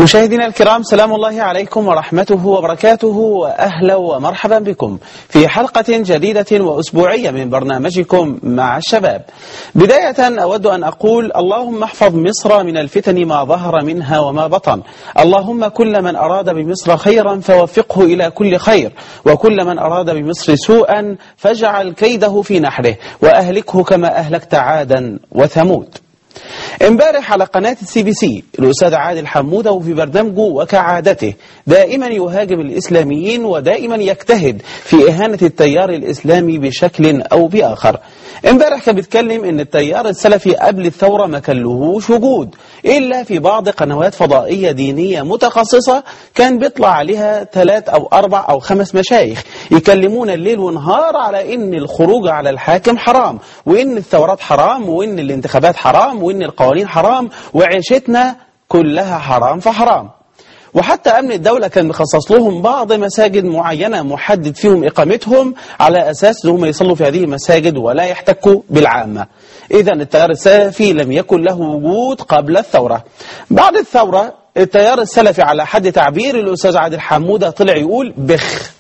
مشاهدينا الكرام سلام الله عليكم ورحمته وبركاته وأهلا ومرحبا بكم في حلقة جديدة وأسبوعية من برنامجكم مع الشباب بداية أود أن أقول اللهم احفظ مصر من الفتن ما ظهر منها وما بطن اللهم كل من أراد بمصر خيرا فوفقه إلى كل خير وكل من أراد بمصر سوءا فاجعل كيده في نحره وأهلكه كما أهلكت عادا وثمود امبارح على قناة السي بي سي الأستاذ عادل حمودة وفي برنامجه وكعادته دائما يهاجم الإسلاميين ودائما يجتهد في إهانة التيار الإسلامي بشكل أو بآخر امبارح كان بيتكلم ان التيار السلفي قبل الثورة ما كان لهوش وجود إلا في بعض قنوات فضائية دينية متخصصة كان بيطلع عليها ثلاث أو أربع أو خمس مشايخ يكلمون الليل ونهار على ان الخروج على الحاكم حرام وان الثورات حرام وان الانتخابات حرام وان القوانين حرام وعيشتنا كلها حرام فحرام وحتى أمن الدولة كان مخصص لهم بعض مساجد معينة محدد فيهم إقامتهم على أساس أنهم يصلوا في هذه المساجد ولا يحتكوا بالعامة إذا التيار السلفي لم يكن له وجود قبل الثورة بعد الثورة التيار السلفي على حد تعبير الأستاذ عادل حمودة طلع يقول بخ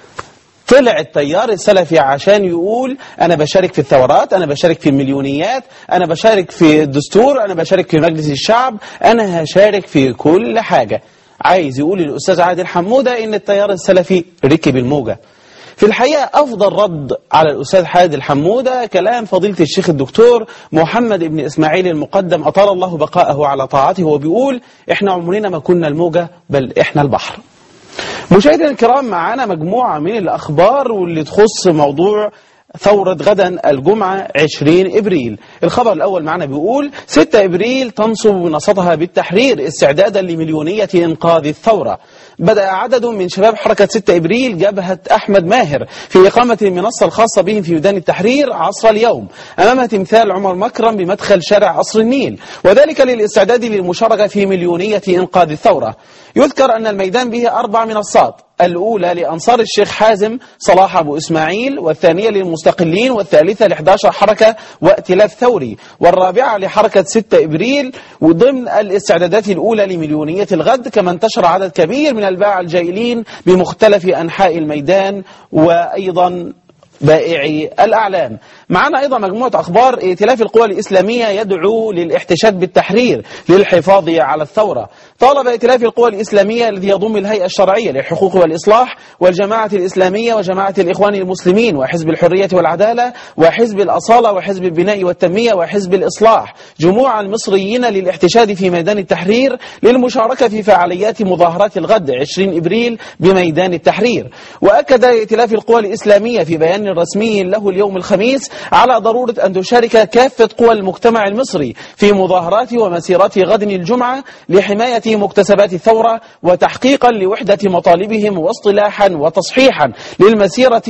طلع التيار السلفي عشان يقول أنا بشارك في الثورات أنا بشارك في المليونيات أنا بشارك في الدستور أنا بشارك في مجلس الشعب أنا هشارك في كل حاجة عايز يقول للأستاذ عادل حمودة إن التيار السلفي ركب الموجة في الحقيقة أفضل رد على الأستاذ عادل حمودة كلام فضيلة الشيخ الدكتور محمد بن إسماعيل المقدم أطال الله بقاءه على طاعته وبيقول إحنا عمرنا ما كنا الموجة بل إحنا البحر مشاهدينا الكرام معانا مجموعة من الأخبار واللي تخص موضوع ثورة غدا الجمعة 20 إبريل الخبر الأول معنا بيقول 6 إبريل تنصب منصتها بالتحرير استعدادا لمليونية إنقاذ الثورة بدأ عدد من شباب حركة 6 إبريل جبهة أحمد ماهر في إقامة المنصة الخاصة بهم في ميدان التحرير عصر اليوم أمام تمثال عمر مكرم بمدخل شارع قصر النيل وذلك للاستعداد للمشاركة في مليونية إنقاذ الثورة يذكر أن الميدان به أربع منصات الأولى لأنصار الشيخ حازم صلاح أبو إسماعيل والثانية للمستقلين والثالثة ل11 حركة وائتلاف ثوري والرابعة لحركة 6 إبريل وضمن الاستعدادات الأولى لمليونية الغد كما انتشر عدد كبير من الباعة الجائلين بمختلف أنحاء الميدان وأيضا بائعي الأعلام معنا أيضا مجموعة أخبار ائتلاف القوى الإسلامية يدعو للاحتشاد بالتحرير للحفاظ على الثورة طالب ائتلاف القوى الإسلامية الذي يضم الهيئة الشرعية للحقوق والإصلاح والجماعة الإسلامية وجماعة الإخوان المسلمين وحزب الحرية والعدالة وحزب الأصالة وحزب البناء والتنمية وحزب الإصلاح جموع المصريين للاحتشاد في ميدان التحرير للمشاركة في فعاليات مظاهرات الغد 20 إبريل بميدان التحرير وأكد ائتلاف القوى الإسلامية في بيان رسمي له اليوم الخميس على ضرورة أن تشارك كافة قوى المجتمع المصري في مظاهرات ومسيرات غد الجمعة لحماية مكتسبات الثورة وتحقيقا لوحدة مطالبهم واصطلاحا وتصحيحا للمسيرة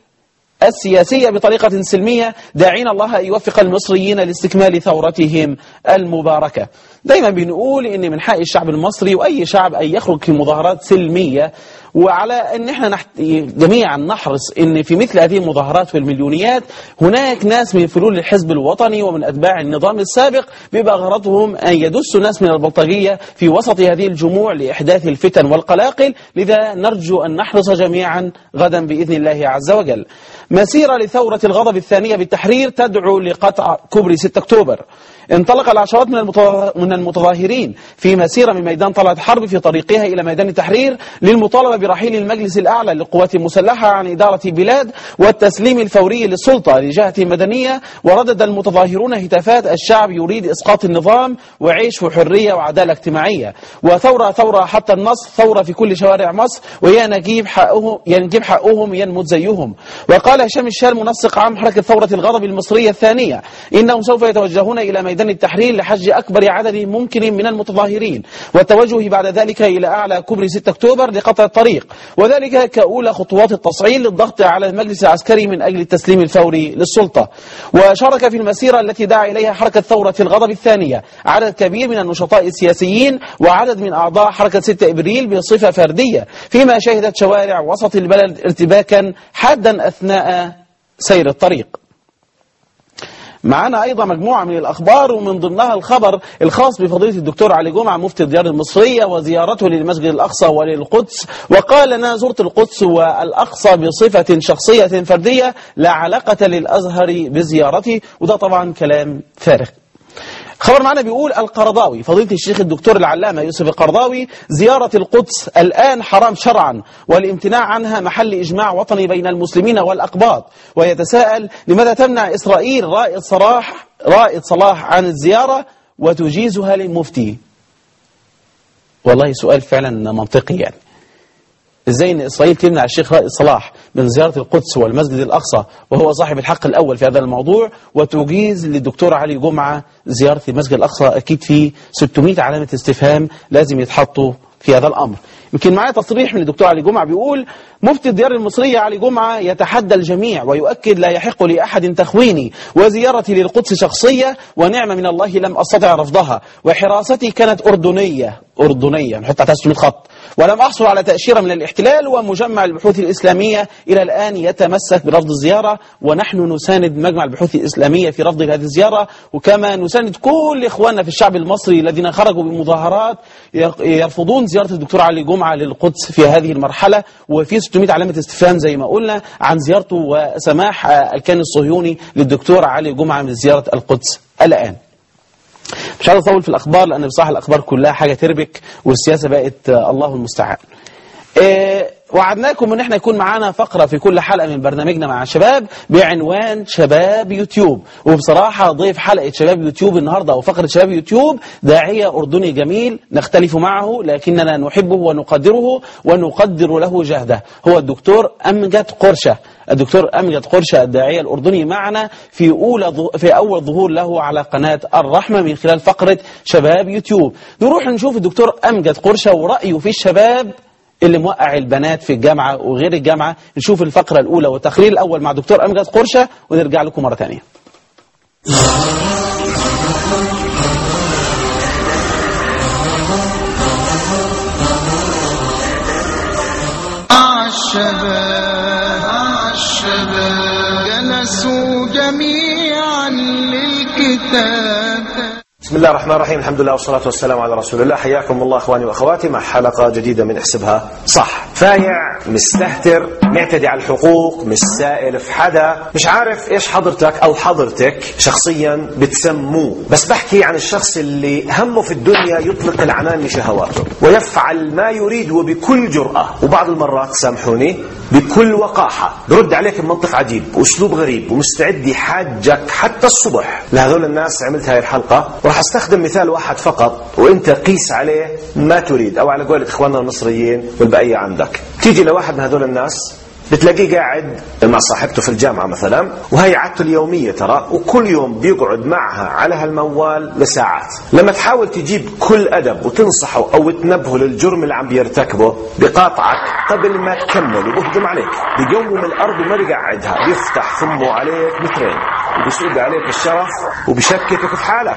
السياسية بطريقة سلمية داعين الله أن يوفق المصريين لاستكمال ثورتهم المباركة دايما بنقول ان من حق الشعب المصري واي شعب ان يخرج في مظاهرات سلميه وعلى ان احنا نحت... جميعا نحرص ان في مثل هذه المظاهرات والمليونيات هناك ناس من فلول الحزب الوطني ومن اتباع النظام السابق بيبقى غرضهم ان يدسوا ناس من البلطجيه في وسط هذه الجموع لاحداث الفتن والقلاقل لذا نرجو ان نحرص جميعا غدا باذن الله عز وجل. مسيره لثوره الغضب الثانيه بالتحرير تدعو لقطع كوبري 6 اكتوبر. انطلق العشرات من من المتظاهرين في مسيرة من ميدان طلعت حرب في طريقها إلى ميدان التحرير للمطالبة برحيل المجلس الأعلى للقوات المسلحة عن إدارة بلاد والتسليم الفوري للسلطة لجهة مدنية وردد المتظاهرون هتافات الشعب يريد إسقاط النظام وعيش وحرية وعدالة اجتماعية وثورة ثورة حتى النصر ثورة في كل شوارع مصر ويا نجيب حقهم ينجيب حقهم ينمت زيهم وقال هشام الشال منسق عام حركة ثورة الغضب المصرية الثانية إنهم سوف يتوجهون إلى ميدان ميدان التحرير لحج أكبر عدد ممكن من المتظاهرين والتوجه بعد ذلك إلى أعلى كوبري 6 أكتوبر لقطع الطريق وذلك كأولى خطوات التصعيد للضغط على المجلس العسكري من أجل التسليم الفوري للسلطة وشارك في المسيرة التي دعا إليها حركة ثورة الغضب الثانية عدد كبير من النشطاء السياسيين وعدد من أعضاء حركة 6 إبريل بصفة فردية فيما شهدت شوارع وسط البلد ارتباكا حادا أثناء سير الطريق معانا أيضا مجموعة من الأخبار ومن ضمنها الخبر الخاص بفضيلة الدكتور علي جمعة مفتي الديار المصرية وزيارته للمسجد الأقصى وللقدس وقال أنا زرت القدس والأقصى بصفة شخصية فردية لا علاقة للأزهر بزيارتي وده طبعا كلام فارغ خبر معنا بيقول القرضاوي فضيلة الشيخ الدكتور العلامة يوسف القرضاوي زيارة القدس الآن حرام شرعا والامتناع عنها محل إجماع وطني بين المسلمين والأقباط ويتساءل لماذا تمنع إسرائيل رائد صلاح رائد صلاح عن الزيارة وتجيزها للمفتي والله سؤال فعلا منطقي يعني ازاي ان اسرائيل تمنع الشيخ رائد صلاح من زياره القدس والمسجد الاقصى وهو صاحب الحق الاول في هذا الموضوع وتجيز للدكتور علي جمعه زياره المسجد الاقصى اكيد في 600 علامه استفهام لازم يتحطوا في هذا الامر يمكن معايا تصريح من الدكتور علي جمعه بيقول مفتي الديار المصريه علي جمعه يتحدى الجميع ويؤكد لا يحق لاحد تخويني وزيارتي للقدس شخصيه ونعمه من الله لم استطع رفضها وحراستي كانت اردنيه اردنيه نحط تحتها 600 خط ولم أحصل على تأشيرة من الاحتلال ومجمع البحوث الإسلامية إلى الآن يتمسك برفض الزيارة ونحن نساند مجمع البحوث الإسلامية في رفض هذه الزيارة وكما نساند كل إخواننا في الشعب المصري الذين خرجوا بمظاهرات يرفضون زيارة الدكتور علي جمعة للقدس في هذه المرحلة وفي 600 علامة استفهام زي ما قلنا عن زيارته وسماح الكيان الصهيوني للدكتور علي جمعة من زيارة القدس الآن مش عايز اطول في الاخبار لان بصراحه الاخبار كلها حاجه تربك والسياسه بقت الله المستعان. إيه وعدناكم ان احنا يكون معانا فقره في كل حلقه من برنامجنا مع الشباب بعنوان شباب يوتيوب وبصراحه ضيف حلقه شباب يوتيوب النهارده او فقره شباب يوتيوب داعيه اردني جميل نختلف معه لكننا نحبه ونقدره ونقدر له جهده هو الدكتور امجد قرشه الدكتور امجد قرشه الداعيه الاردني معنا في اولى في اول ظهور له على قناه الرحمه من خلال فقره شباب يوتيوب نروح نشوف الدكتور امجد قرشه ورايه في الشباب اللي موقع البنات في الجامعة وغير الجامعة نشوف الفقرة الأولى والتقرير الأول مع دكتور أمجد قرشة ونرجع لكم مرة ثانية الشباب الشباب جلسوا جميعا للكتاب بسم الله الرحمن الرحيم الحمد لله والصلاة والسلام على رسول الله حياكم الله أخواني وأخواتي مع حلقة جديدة من احسبها صح فايع مستهتر معتدي على الحقوق مش سائل في حدا مش عارف إيش حضرتك أو حضرتك شخصيا بتسموه بس بحكي عن الشخص اللي همه في الدنيا يطلق العنان لشهواته ويفعل ما يريد وبكل جرأة وبعض المرات سامحوني بكل وقاحة برد عليك بمنطق عجيب وأسلوب غريب ومستعد يحاجك حتى الصبح لهذول الناس عملت هاي الحلقة وراح استخدم مثال واحد فقط وانت قيس عليه ما تريد او على قولة اخواننا المصريين والبقية عندك تيجي لواحد من هذول الناس بتلاقيه قاعد مع صاحبته في الجامعة مثلا وهي عادته اليومية ترى وكل يوم بيقعد معها على هالموال لساعات لما تحاول تجيب كل أدب وتنصحه أو تنبهه للجرم اللي عم بيرتكبه بقاطعك قبل ما تكمل وبهجم عليك بيقوم من الأرض وما بيقعدها بيفتح فمه عليك مترين وبيسوق عليك الشرف وبيشككك في حالك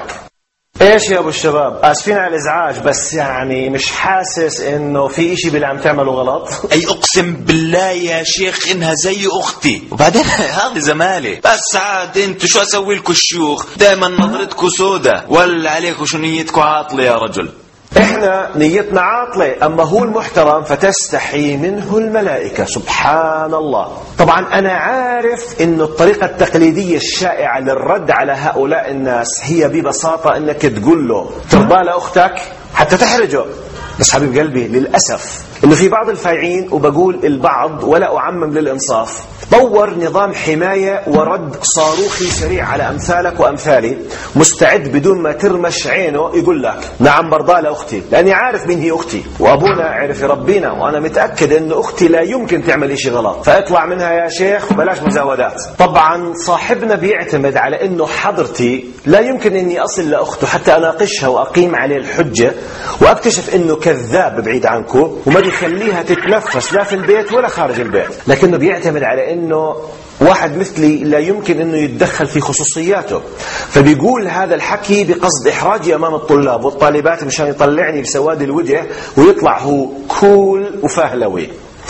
ايش يا ابو الشباب اسفين على الازعاج بس يعني مش حاسس انه في اشي باللي عم تعمله غلط اي اقسم بالله يا شيخ انها زي اختي وبعدين هذه زمالة بس عاد انتوا شو اسوي لكم الشيوخ دائما نظرتكم سودة ولا عليكم شو نيتكم عاطلة يا رجل احنا نيتنا عاطلة اما هو المحترم فتستحي منه الملائكة سبحان الله طبعا انا عارف انه الطريقة التقليدية الشائعة للرد على هؤلاء الناس هي ببساطة انك تقول له ترضى لاختك حتى تحرجه بس حبيب قلبي للأسف انه في بعض الفايعين وبقول البعض ولا اعمم للانصاف طور نظام حماية ورد صاروخي سريع على أمثالك وأمثالي مستعد بدون ما ترمش عينه يقول لك نعم برضى لأختي لأني عارف مين هي أختي وأبونا عرف يربينا وأنا متأكد أن أختي لا يمكن تعمل إشي غلط فاطلع منها يا شيخ بلاش مزاودات طبعا صاحبنا بيعتمد على أنه حضرتي لا يمكن أني أصل لأخته حتى أناقشها وأقيم عليه الحجة وأكتشف أنه كذاب بعيد عنكم وما بيخليها تتنفس لا في البيت ولا خارج البيت لكنه بيعتمد على انه واحد مثلي لا يمكن انه يتدخل في خصوصياته فبيقول هذا الحكي بقصد احراجي امام الطلاب والطالبات مشان يطلعني بسواد الوجه ويطلع هو كول وفهلوي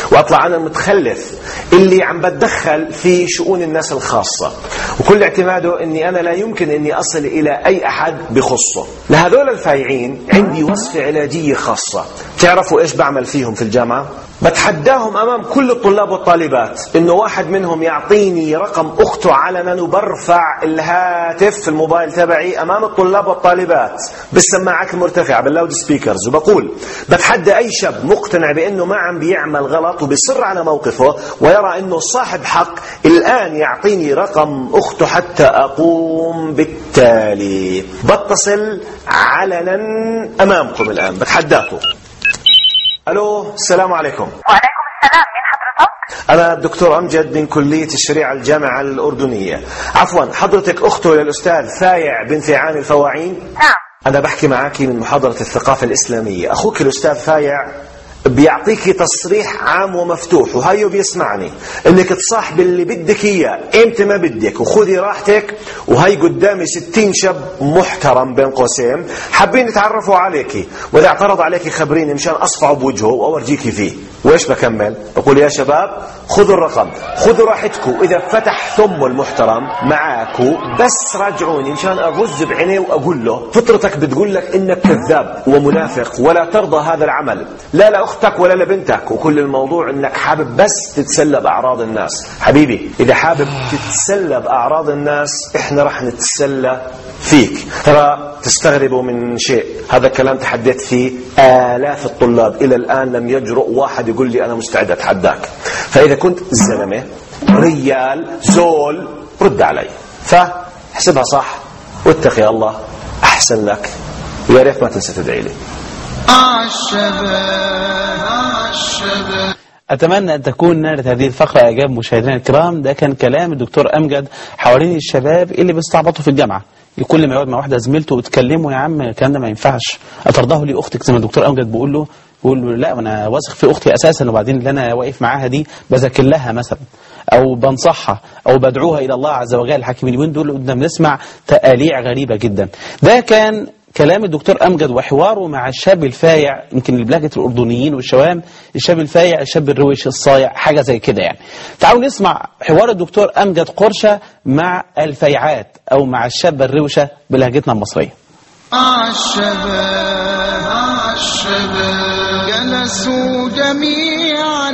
واطلع انا المتخلف اللي عم بتدخل في شؤون الناس الخاصه وكل اعتماده اني انا لا يمكن اني اصل الى اي احد بخصه لهذول الفايعين عندي وصفه علاجيه خاصه تعرفوا ايش بعمل فيهم في الجامعه بتحداهم امام كل الطلاب والطالبات انه واحد منهم يعطيني رقم اخته علنا وبرفع الهاتف في الموبايل تبعي امام الطلاب والطالبات بالسماعات المرتفعه باللاود سبيكرز وبقول بتحدى اي شاب مقتنع بانه ما عم بيعمل غلط وبيصر على موقفه ويرى انه صاحب حق الان يعطيني رقم اخته حتى اقوم بالتالي بتصل علنا امامكم الان بتحداكم الو السلام عليكم وعليكم السلام مين حضرتك؟ أنا الدكتور أمجد من كلية الشريعة الجامعة الأردنية عفوا حضرتك أخته للأستاذ فايع بن فيعان الفواعين نعم أنا بحكي معك من محاضرة الثقافة الإسلامية أخوك الأستاذ فايع بيعطيكي تصريح عام ومفتوح وهيو بيسمعني انك تصاحب اللي بدك اياه امتى ما بدك وخذي راحتك وهي قدامي ستين شاب محترم بين قوسين حابين يتعرفوا عليكي واذا اعترض عليكي خبريني مشان اصفعه بوجهه واورجيكي فيه وايش بكمل بقول يا شباب خذوا الرقم خذوا راحتكم اذا فتح ثمه المحترم معاكو بس راجعوني مشان اغز بعينيه واقول له فطرتك بتقول لك انك كذاب ومنافق ولا ترضى هذا العمل لا لاختك ولا لبنتك وكل الموضوع انك حابب بس تتسلى باعراض الناس حبيبي اذا حابب تتسلى باعراض الناس احنا رح نتسلى فيك ترى تستغربوا من شيء هذا الكلام تحديت فيه آلاف الطلاب إلى الآن لم يجرؤ واحد يقول لي أنا مستعد أتحداك فإذا كنت زلمة ريال زول رد علي فاحسبها صح واتقي الله أحسن لك ويا ريت ما تنسى تدعي لي عالشباب عالشباب أتمنى أن تكون نالت هذه الفقرة إعجاب مشاهدينا الكرام ده كان كلام الدكتور أمجد حوالين الشباب اللي بيستعبطوا في الجامعة كل ما يقعد مع واحدة زميلته وتكلمه يا عم الكلام ده ما ينفعش أترضاه لي أختك زي ما الدكتور أمجد بيقول له يقول له لا أنا واثق في أختي أساسا وبعدين اللي أنا واقف معاها دي بذاكر لها مثلا أو بنصحها أو بدعوها إلى الله عز وجل الحكيم اليومين دول قدام بنسمع تقاليع غريبة جدا ده كان كلام الدكتور أمجد وحواره مع الشاب الفايع يمكن بلهجة الأردنيين والشوام الشاب الفايع الشاب الروش الصايع حاجة زي كده يعني تعالوا نسمع حوار الدكتور أمجد قرشة مع الفيعات أو مع الشابة الروشة بلهجتنا المصرية عالشباب عالشباب جلسوا جميعا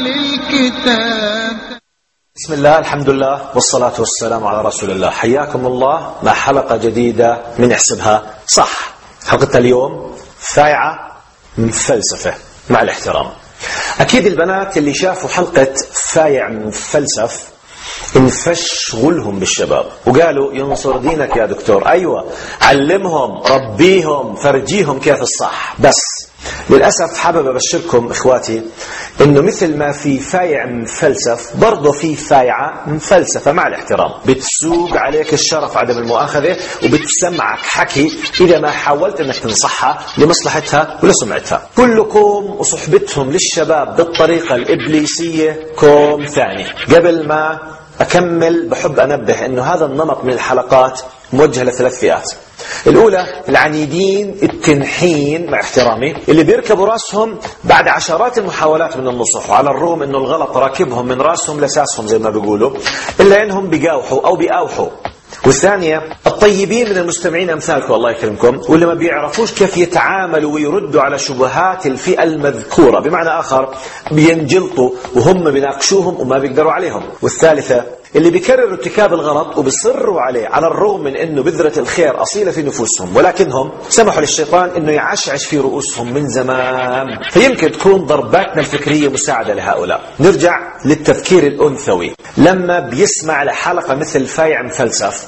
للكتاب بسم الله الحمد لله والصلاة والسلام على رسول الله حياكم الله مع حلقة جديدة من احسبها صح حلقتنا اليوم فايعة من فلسفة مع الاحترام أكيد البنات اللي شافوا حلقة فايع من فلسف انفش غلهم بالشباب وقالوا ينصر دينك يا دكتور أيوة علمهم ربيهم فرجيهم كيف الصح بس للأسف حابب أبشركم إخواتي إنه مثل ما في فايع مفلسف برضه في فايعة مفلسفة مع الاحترام بتسوق عليك الشرف عدم المؤاخذة وبتسمعك حكي إذا ما حاولت إنك تنصحها لمصلحتها ولسمعتها كلكم وصحبتهم للشباب بالطريقة الإبليسية كوم ثاني قبل ما أكمل بحب أنبه أنه هذا النمط من الحلقات موجه لثلاث فئات الأولى العنيدين التنحين مع احترامي اللي بيركبوا راسهم بعد عشرات المحاولات من النصح وعلى الرغم أنه الغلط راكبهم من راسهم لساسهم زي ما بيقولوا إلا أنهم بيقاوحوا أو بيقاوحوا والثانية الطيبين من المستمعين أمثالكم الله يكرمكم واللي ما بيعرفوش كيف يتعاملوا ويردوا على شبهات الفئة المذكورة بمعنى آخر بينجلطوا وهم بيناقشوهم وما بيقدروا عليهم والثالثة اللي بيكرروا ارتكاب الغلط وبيصروا عليه على الرغم من انه بذرة الخير اصيلة في نفوسهم ولكنهم سمحوا للشيطان انه يعشعش في رؤوسهم من زمان فيمكن تكون ضرباتنا الفكرية مساعدة لهؤلاء نرجع للتفكير الانثوي لما بيسمع لحلقة مثل فايع مفلسف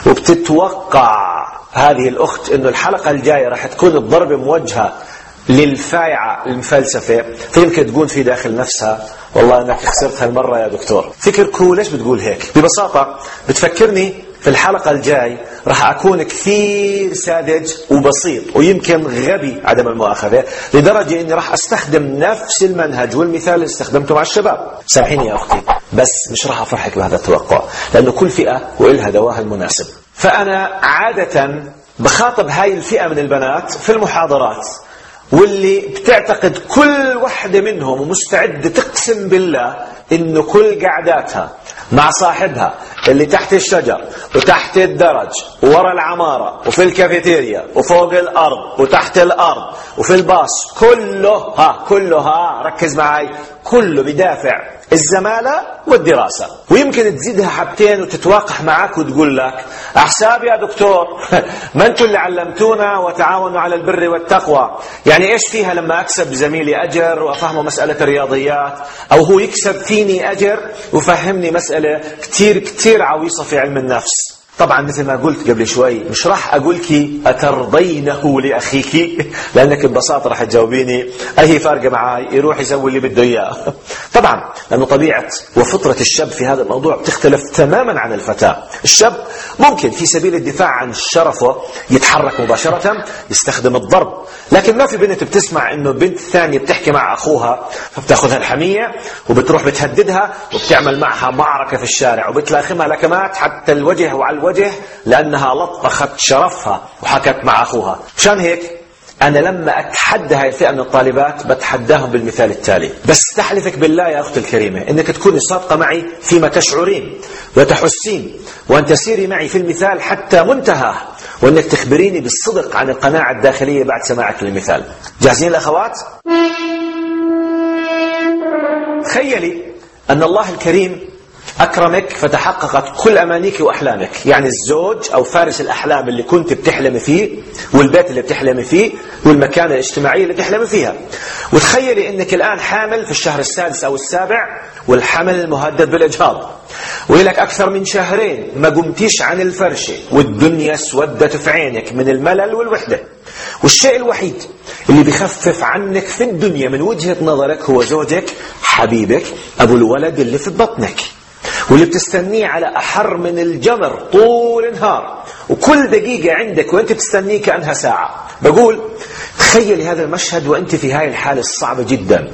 وبتتوقع هذه الاخت انه الحلقة الجاية راح تكون الضربة موجهة للفايعة المفلسفة فيمكن تقول في داخل نفسها والله انك خسرت هالمرة يا دكتور فكر كول ليش بتقول هيك ببساطة بتفكرني في الحلقة الجاي راح أكون كثير ساذج وبسيط ويمكن غبي عدم المؤاخذة لدرجة أني راح أستخدم نفس المنهج والمثال اللي استخدمته مع الشباب سامحيني يا أختي بس مش راح أفرحك بهذا التوقع لأنه كل فئة وإلها دواها المناسب فأنا عادة بخاطب هاي الفئة من البنات في المحاضرات واللي بتعتقد كل وحدة منهم ومستعدة تقسم بالله انه كل قعداتها مع صاحبها اللي تحت الشجر وتحت الدرج ورا العمارة وفي الكافيتيريا وفوق الأرض وتحت الأرض وفي الباص كله ها كله ها ركز معي كله بدافع الزمالة والدراسة ويمكن تزيدها حبتين وتتواقح معك وتقول لك أحساب يا دكتور ما أنتم اللي علمتونا وتعاونوا على البر والتقوى يعني إيش فيها لما أكسب زميلي أجر وأفهمه مسألة الرياضيات أو هو يكسب فيني أجر وفهمني مسألة كتير كتير عويصة في علم النفس طبعا مثل ما قلت قبل شوي مش راح اقولك اترضينه لاخيك لانك ببساطه راح تجاوبيني اي فارقه معاي يروح يسوي اللي بده اياه طبعا لانه طبيعه وفطره الشاب في هذا الموضوع بتختلف تماما عن الفتاه الشاب ممكن في سبيل الدفاع عن شرفه يتحرك مباشره يستخدم الضرب لكن ما في بنت بتسمع انه بنت ثانيه بتحكي مع اخوها فبتاخذها الحميه وبتروح بتهددها وبتعمل معها معركه في الشارع وبتلاخمها لكمات حتى الوجه وعلى الوجه لانها لطخت شرفها وحكت مع اخوها مشان هيك أنا لما أتحدى هاي الفئة من الطالبات بتحداهم بالمثال التالي بس تحلفك بالله يا أختي الكريمة أنك تكوني صادقة معي فيما تشعرين وتحسين وأن تسيري معي في المثال حتى منتهاه وأنك تخبريني بالصدق عن القناعة الداخلية بعد سماعك للمثال جاهزين الأخوات؟ تخيلي أن الله الكريم أكرمك فتحققت كل أمانيك وأحلامك يعني الزوج أو فارس الأحلام اللي كنت بتحلمي فيه والبيت اللي بتحلمي فيه والمكانة الاجتماعية اللي بتحلمي فيها وتخيلي أنك الآن حامل في الشهر السادس أو السابع والحمل المهدد بالإجهاض ولك أكثر من شهرين ما قمتيش عن الفرشة والدنيا اسودت في عينك من الملل والوحدة والشيء الوحيد اللي بيخفف عنك في الدنيا من وجهة نظرك هو زوجك حبيبك أبو الولد اللي في بطنك واللي بتستنيه على أحر من الجمر طول النهار وكل دقيقة عندك وانت بتستنيه كأنها ساعة بقول تخيلي هذا المشهد وانت في هاي الحالة الصعبة جدا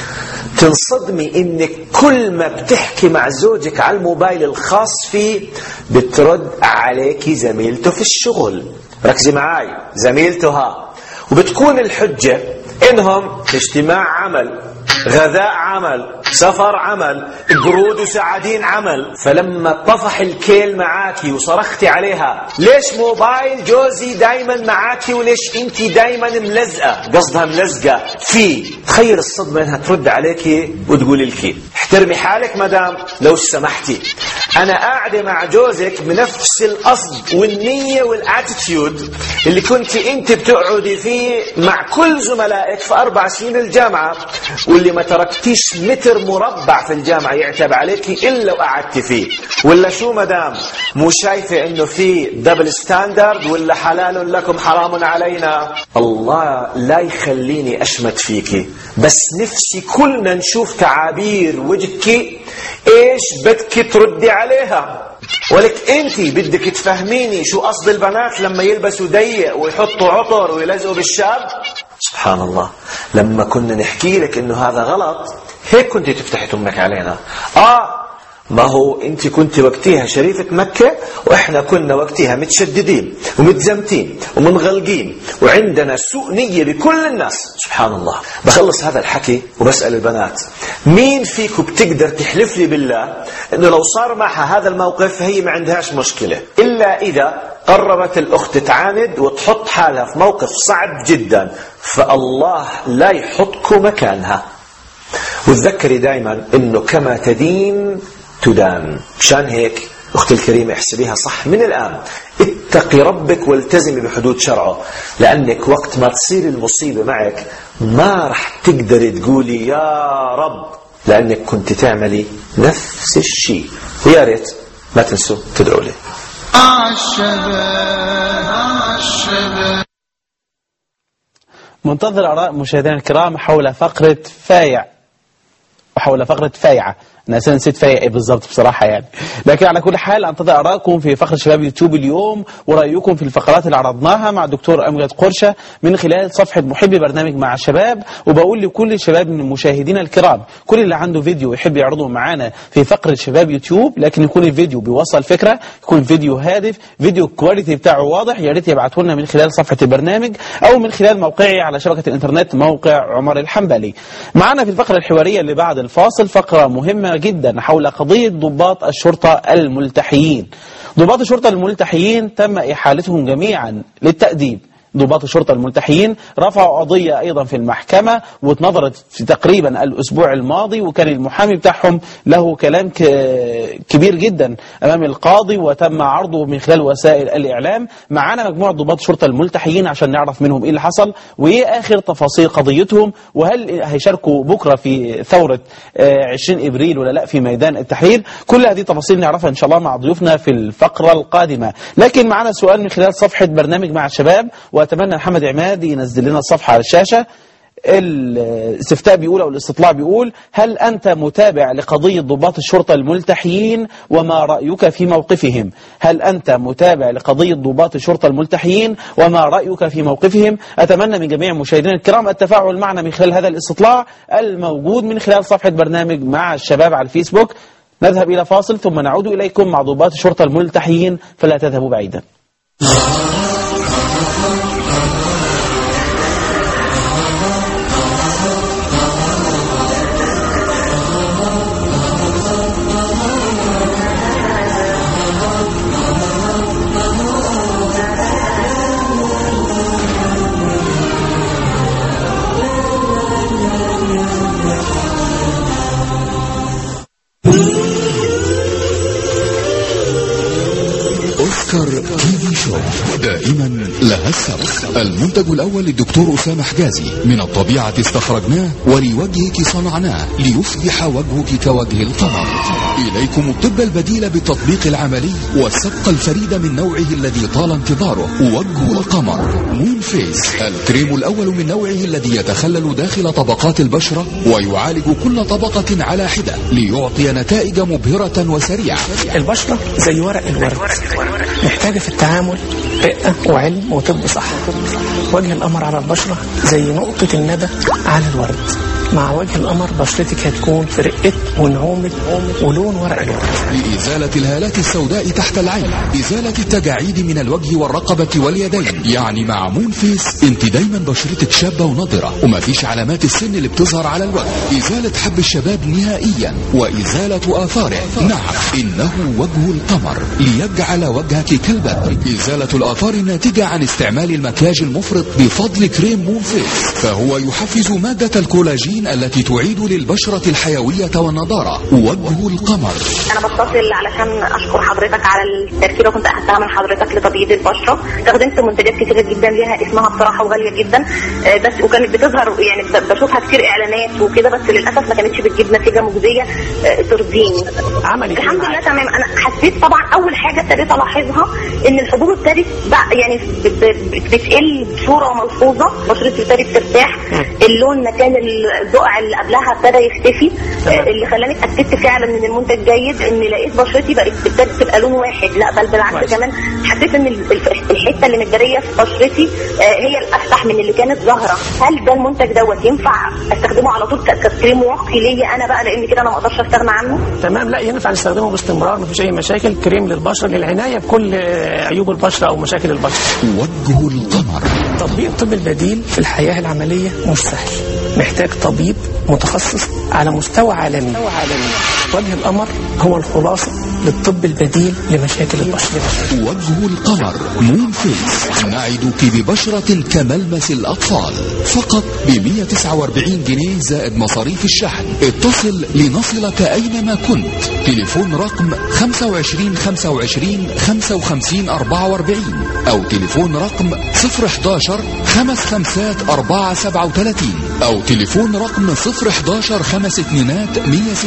تنصدمي انك كل ما بتحكي مع زوجك على الموبايل الخاص فيه بترد عليك زميلته في الشغل ركزي معاي زميلتها وبتكون الحجة انهم اجتماع عمل غذاء عمل سفر عمل قرود وسعادين عمل فلما طفح الكيل معاكي وصرختي عليها ليش موبايل جوزي دايما معاكي وليش انت دايما ملزقه قصدها ملزقه فيه تخيل الصدمه انها ترد عليكي وتقولي لك احترمي حالك مدام لو سمحتي انا قاعده مع جوزك بنفس القصد والنيه والاتيتيود اللي كنت انت بتقعدي فيه مع كل زملائك في اربع سنين الجامعه واللي ما تركتيش متر مربع في الجامعه يعتب عليك الا وقعدتي فيه ولا شو مدام مو شايفه انه في دبل ستاندرد ولا حلال لكم حرام علينا الله لا يخليني اشمت فيكي بس نفسي كلنا نشوف تعابير وجهك ايش بدك تردي عليها ولك انت بدك تفهميني شو قصد البنات لما يلبسوا ضيق ويحطوا عطر ويلزقوا بالشاب سبحان الله لما كنا نحكي لك انه هذا غلط هيك كنت تفتحي تمك علينا اه ما هو انت كنت وقتها شريفة مكة واحنا كنا وقتها متشددين ومتزمتين ومنغلقين وعندنا سوء نية بكل الناس سبحان الله بخلص هذا الحكي وبسأل البنات مين فيكم بتقدر تحلف لي بالله انه لو صار معها هذا الموقف هي ما عندهاش مشكلة الا اذا قررت الاخت تعاند وتحط حالها في موقف صعب جدا فالله لا يحطكم مكانها وتذكري دائما انه كما تدين تدان مشان هيك اختي الكريمه احسبيها صح من الان اتقي ربك والتزمي بحدود شرعه لانك وقت ما تصير المصيبه معك ما رح تقدري تقولي يا رب لانك كنت تعملي نفس الشيء ويا ريت ما تنسوا تدعوا لي مع الشباب مع الشباب منتظر آراء مشاهدينا الكرام حول فقرة فايع وحول فقرة فايعة انا أساساً نسيت فيا ايه بالظبط بصراحه يعني لكن على كل حال انتظر ارائكم في فقره شباب يوتيوب اليوم ورايكم في الفقرات اللي عرضناها مع الدكتور امجد قرشه من خلال صفحه محبي برنامج مع الشباب وبقول لكل الشباب من مشاهدينا الكرام كل اللي عنده فيديو يحب يعرضه معانا في فقره شباب يوتيوب لكن يكون الفيديو بيوصل فكره يكون فيديو هادف فيديو الكواليتي بتاعه واضح يا ريت يبعته لنا من خلال صفحه البرنامج او من خلال موقعي على شبكه الانترنت موقع عمر الحنبلي معنا في الفقره الحواريه اللي بعد الفاصل فقره مهمه جدا حول قضيه ضباط الشرطه الملتحيين ضباط الشرطه الملتحيين تم احالتهم جميعا للتاديب ضباط الشرطة الملتحيين رفعوا قضية أيضا في المحكمة واتنظرت في تقريبا الأسبوع الماضي وكان المحامي بتاعهم له كلام ك- كبير جدا أمام القاضي وتم عرضه من خلال وسائل الإعلام معانا مجموعة ضباط الشرطة الملتحيين عشان نعرف منهم إيه اللي حصل وإيه آخر تفاصيل قضيتهم وهل هيشاركوا بكرة في ثورة آه، 20 إبريل ولا لا في ميدان التحرير كل هذه التفاصيل نعرفها إن شاء الله مع ضيوفنا في الفقرة القادمة لكن معنا سؤال من خلال صفحة برنامج مع الشباب وأتمنى محمد عماد ينزل لنا الصفحة على الشاشة الاستفتاء بيقول أو الاستطلاع بيقول هل أنت متابع لقضية ضباط الشرطة الملتحيين وما رأيك في موقفهم هل أنت متابع لقضية ضباط الشرطة الملتحيين وما رأيك في موقفهم أتمنى من جميع مشاهدينا الكرام التفاعل معنا من خلال هذا الاستطلاع الموجود من خلال صفحة برنامج مع الشباب على الفيسبوك نذهب إلى فاصل ثم نعود إليكم مع ضباط الشرطة الملتحيين فلا تذهبوا بعيدا اوسكار تي في شو دائما لها السبق المنتج الاول للدكتور اسامه حجازي من الطبيعه استخرجناه ولوجهك صنعناه ليصبح وجهك كوجه القمر اليكم الطب البديل بالتطبيق العملي والسبقه الفريده من نوعه الذي طال انتظاره وجه القمر مون فيس الكريم الاول من نوعه الذي يتخلل داخل طبقات البشره ويعالج كل طبقه على حده ليعطي نتائج مبهره وسريعه البشرة زي ورق الورد محتاجة في التعامل رقة وعلم وطب صح وجه القمر على البشرة زي نقطة الندى على الورد مع وجه القمر بشرتك هتكون في رقة ونعومة ولون ورق الورد لإزالة الهالات السوداء تحت العين إزالة التجاعيد من الوجه والرقبة واليدين يعني مع مون فيس انت دايما بشرتك شابة ونضرة ومفيش علامات السن اللي بتظهر على الوجه إزالة حب الشباب نهائيا وإزالة آثاره نعم إنه وجه القمر ليجعل وجهك كالبدر إزالة الآثار الناتجة عن استعمال المكياج المفرط بفضل كريم مون فيس فهو يحفز مادة الكولاجين التي تعيد للبشرة الحيوية والنضارة وجه القمر انا بتصل علشان اشكر حضرتك على التركيبه كنت اخدتها من حضرتك لتبييض البشره استخدمت منتجات كتيره جدا ليها اسمها بصراحه وغاليه جدا آه، بس وكانت بتظهر يعني ب- بشوفها كتير اعلانات وكده بس للاسف ما كانتش بتجيب نتيجه مجزيه آه، ترضيني عملي إيه الحمد لله معاك؟ تمام انا حسيت طبعا اول حاجه ابتديت الاحظها ان الحبوب ابتدت بقى يعني ب- ب- بتقل بصوره ملحوظه بشرتي ابتدت ترتاح اللون مكان البقع اللي قبلها ابتدى يختفي تمام. آه، اللي خلاني اتاكدت فعلا ان المنتج جيد ان لقيت بشرتي بقت ابتدت تبقى لون واحد لا بل بالعكس كويس. كمان حسيت ان ال- الف- الحته اللي متداريه في بشرتي آه، هي الافتح من اللي كانت ظاهره هل ده المنتج دوت ينفع استخدمه على طول ك- ككريم واقي ليا انا بقى لان كده انا ما اقدرش استغنى عنه تمام لا ينفع نستخدمه باستمرار مفيش أي مشاكل كريم للبشرة للعناية بكل آه، عيوب البشرة أو مشاكل البشرة وجه القمر تطبيق الطب البديل في الحياة العملية مش سهل محتاج طبيب متخصص على مستوى عالمي وجه القمر هو الخلاصة للطب البديل لمشاكل البشرة وجه القمر مون فيس نعدك ببشرة كملمس الأطفال فقط ب 149 جنيه زائد مصاريف الشحن اتصل لنصلك أينما كنت تليفون رقم 25 25 55 44 أو تليفون رقم 011 خمس خمسات 4 37 أو تليفون رقم 011 خمس اتنينات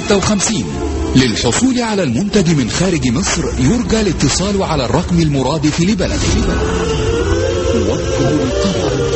156 للحصول على المنتج من خارج مصر يرجى الاتصال على الرقم المرادف لبلده وجه القمر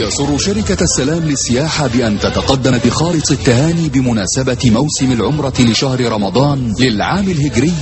تسر شركة السلام للسياحة بأن تتقدم بخالص التهاني بمناسبة موسم العمرة لشهر رمضان للعام الهجري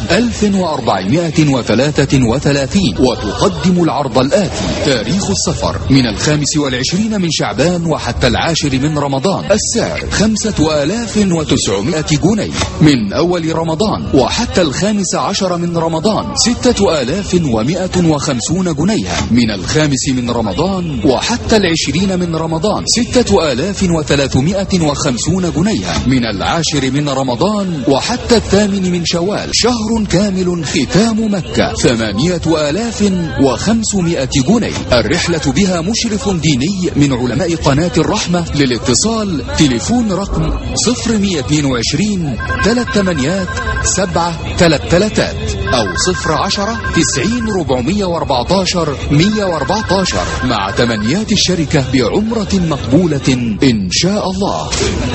1433 وتقدم العرض الآتي تاريخ السفر من الخامس والعشرين من شعبان وحتى العاشر من رمضان السعر خمسة آلاف وتسعمائة جنيه من أول رمضان وحتى الخامس عشر من رمضان ستة آلاف ومائة وخمسون جنيها من الخامس من رمضان وحتى العشرين من رمضان ستة آلاف وثلاثمائة وخمسون جنيها من العاشر من رمضان وحتى الثامن من شوال شهر كامل ختام مكة ثمانية آلاف وخمسمائة جنيه الرحلة بها مشرف ديني من علماء قناة الرحمة للاتصال تليفون رقم 0122 ثلاث ثمانيات سبعة ثلاث ثلاثات أو صفر عشرة تسعين ربعمية واربعتاشر مية واربعتاشر مع تمنيات الشركة بعمرة مقبولة إن شاء الله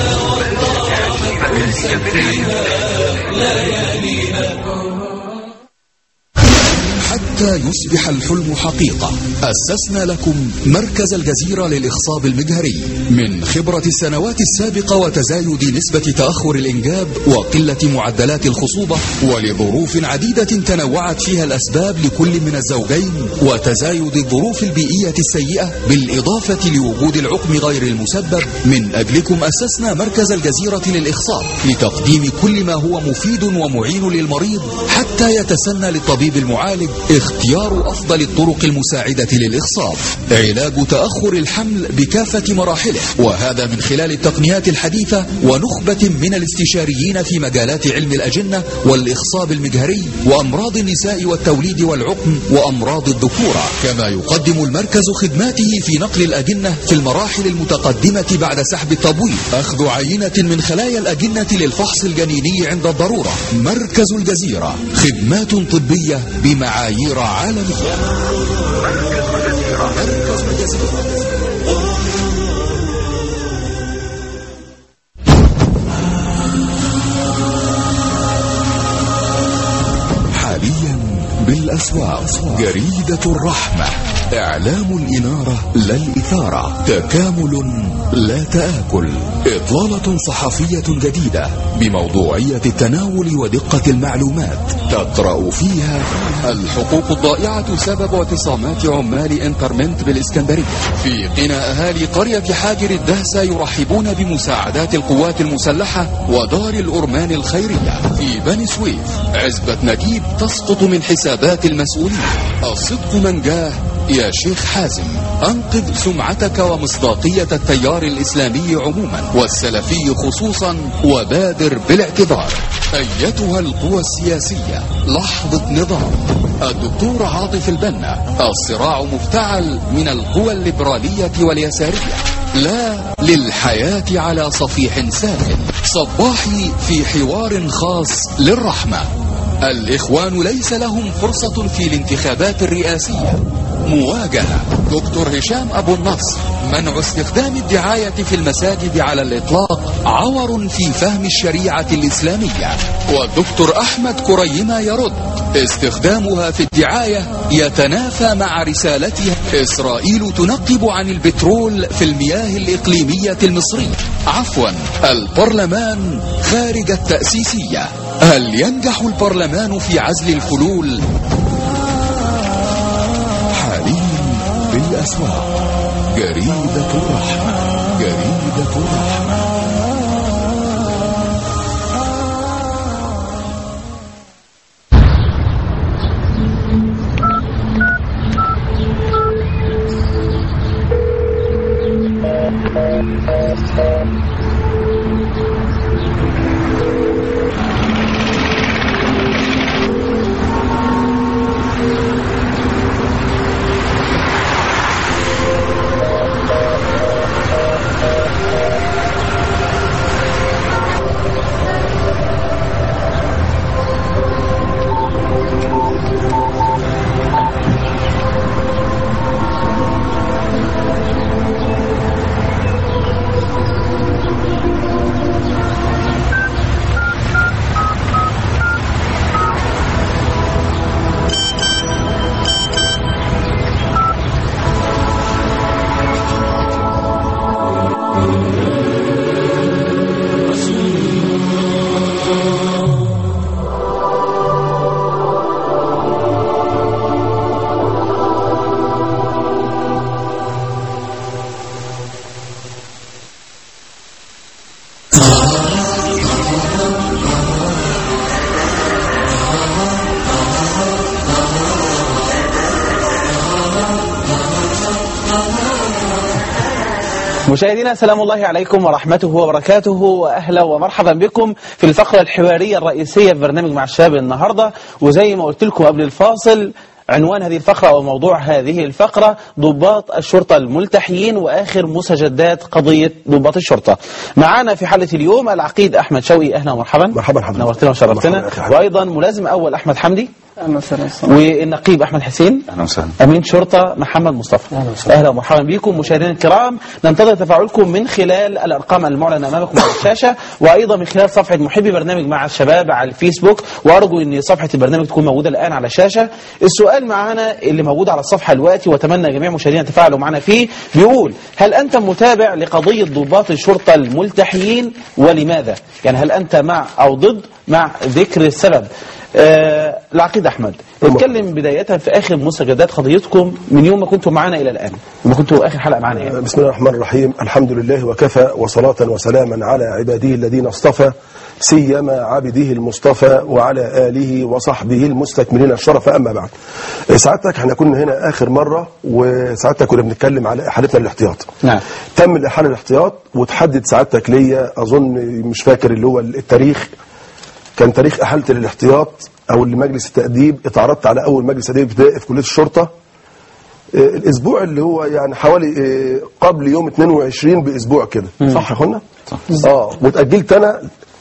حتى يصبح الحلم حقيقة أسسنا لكم مركز الجزيرة للإخصاب المجهري من خبرة السنوات السابقة وتزايد نسبة تأخر الإنجاب وقلة معدلات الخصوبة ولظروف عديدة تنوعت فيها الأسباب لكل من الزوجين وتزايد الظروف البيئية السيئة بالإضافة لوجود العقم غير المسبب من أجلكم أسسنا مركز الجزيرة للإخصاب لتقديم كل ما هو مفيد ومعين للمريض حتى يتسنى للطبيب المعالج اختيار أفضل الطرق المساعدة للإخصاب علاج تأخر الحمل بكافة مراحله وهذا من خلال التقنيات الحديثة ونخبة من الاستشاريين في مجالات علم الأجنة والإخصاب المجهري وأمراض النساء والتوليد والعقم وأمراض الذكورة كما يقدم المركز خدماته في نقل الأجنة في المراحل المتقدمة بعد سحب التبويض أخذ عينة من خلايا الأجنة للفحص الجنيني عند الضرورة مركز الجزيرة خدمات طبية بمعايير عالمية مركز الجزيرة حاليا بالأسواق جريدة الرحمة إعلام الإنارة لا الإثارة تكامل لا تآكل إطلالة صحفية جديدة بموضوعية التناول ودقة المعلومات تقرأ فيها الحقوق الضائعة سبب اعتصامات عمال انترمنت بالإسكندرية في قنا أهالي قرية حاجر الدهسة يرحبون بمساعدات القوات المسلحة ودار الأرمان الخيرية في بني سويف عزبة نجيب تسقط من حسابات المسؤولين الصدق من جاه يا شيخ حازم أنقذ سمعتك ومصداقية التيار الإسلامي عموما والسلفي خصوصا وبادر بالاعتذار أيتها القوى السياسية لحظة نظام الدكتور عاطف البنا الصراع مفتعل من القوى الليبرالية واليسارية لا للحياة على صفيح ساخن صباحي في حوار خاص للرحمة الإخوان ليس لهم فرصة في الانتخابات الرئاسية مواجهة دكتور هشام أبو النصر منع استخدام الدعاية في المساجد على الإطلاق عور في فهم الشريعة الإسلامية والدكتور أحمد كريما يرد استخدامها في الدعاية يتنافى مع رسالتها إسرائيل تنقب عن البترول في المياه الإقليمية المصرية عفوا البرلمان خارج التأسيسية هل ينجح البرلمان في عزل الفلول حاليا بالأسواق جريدة الرحمة جريدة الرحمة مشاهدينا سلام الله عليكم ورحمته وبركاته واهلا ومرحبا بكم في الفقره الحواريه الرئيسيه في برنامج مع الشباب النهارده وزي ما قلت لكم قبل الفاصل عنوان هذه الفقرة أو موضوع هذه الفقرة ضباط الشرطة الملتحيين وآخر مسجدات قضية ضباط الشرطة معنا في حلقة اليوم العقيد أحمد شوقي أهلا ومرحبا مرحبا حضرتك. نورتنا وشرفتنا مرحبا يا أخي أحمد. وأيضا ملازم أول أحمد حمدي اهلا وسهلا والنقيب أحمد حسين اهلا وسهلا أمين شرطة محمد مصطفى أهلا وسهلا. أهلا ومرحبا بكم مشاهدينا الكرام ننتظر تفاعلكم من خلال الأرقام المعلنة أمامكم على الشاشة وأيضا من خلال صفحة محبي برنامج مع الشباب على الفيسبوك وأرجو أن صفحة البرنامج تكون موجودة الآن على الشاشة السؤال معنا اللي موجود على الصفحة دلوقتي وأتمنى جميع مشاهدينا يتفاعلوا معنا فيه بيقول هل أنت متابع لقضية ضباط الشرطة الملتحيين ولماذا؟ يعني هل أنت مع أو ضد مع ذكر السبب آه العقيد أحمد نتكلم بداية في آخر مستجدات قضيتكم من يوم ما كنتم معنا إلى الآن ما كنتوا آخر حلقة معنا يعني. بسم الله الرحمن الرحيم الحمد لله وكفى وصلاة وسلاما على عباده الذين اصطفى سيما عبده المصطفى وعلى آله وصحبه المستكملين الشرف أما بعد سعادتك احنا كنا هنا آخر مرة وسعادتك كنا بنتكلم على إحالتنا الاحتياط نعم تم الإحالة الاحتياط وتحدد سعادتك ليا أظن مش فاكر اللي هو التاريخ كان تاريخ إحالة الاحتياط أو لمجلس التأديب اتعرضت على أول مجلس تأديب ابتدائي في كلية الشرطة آه، الأسبوع اللي هو يعني حوالي آه، قبل يوم 22 بأسبوع كده صح يا أخوانا؟ اه واتأجلت أنا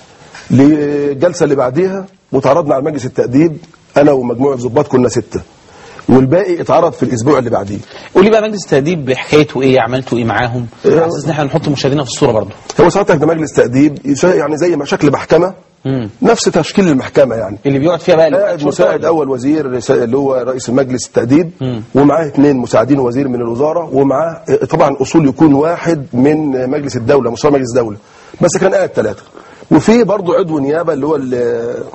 للجلسة اللي بعديها وتعرضنا على مجلس التأديب أنا ومجموعة ضباط كنا ستة والباقي اتعرض في الأسبوع اللي بعديه قولي بقى مجلس التأديب بحكايته إيه عملتوا إيه معاهم إيه. على أساس إن إحنا نحط مشاهدينا في الصورة برضه هو ساعتك ده مجلس تأديب يشا- يعني زي ما شكل محكمة مم. نفس تشكيل المحكمة يعني اللي بيقعد فيها بقى اللي قاعد شرطة مساعد ولا- اول وزير رئيس- اللي هو رئيس المجلس التأديب مم. ومعاه اثنين مساعدين وزير من الوزارة ومعاه اه، طبعا اصول يكون واحد من مجلس الدولة مستوى مجلس الدولة بس كان قاعد ثلاثة وفي برضه عضو نيابة اللي هو ال-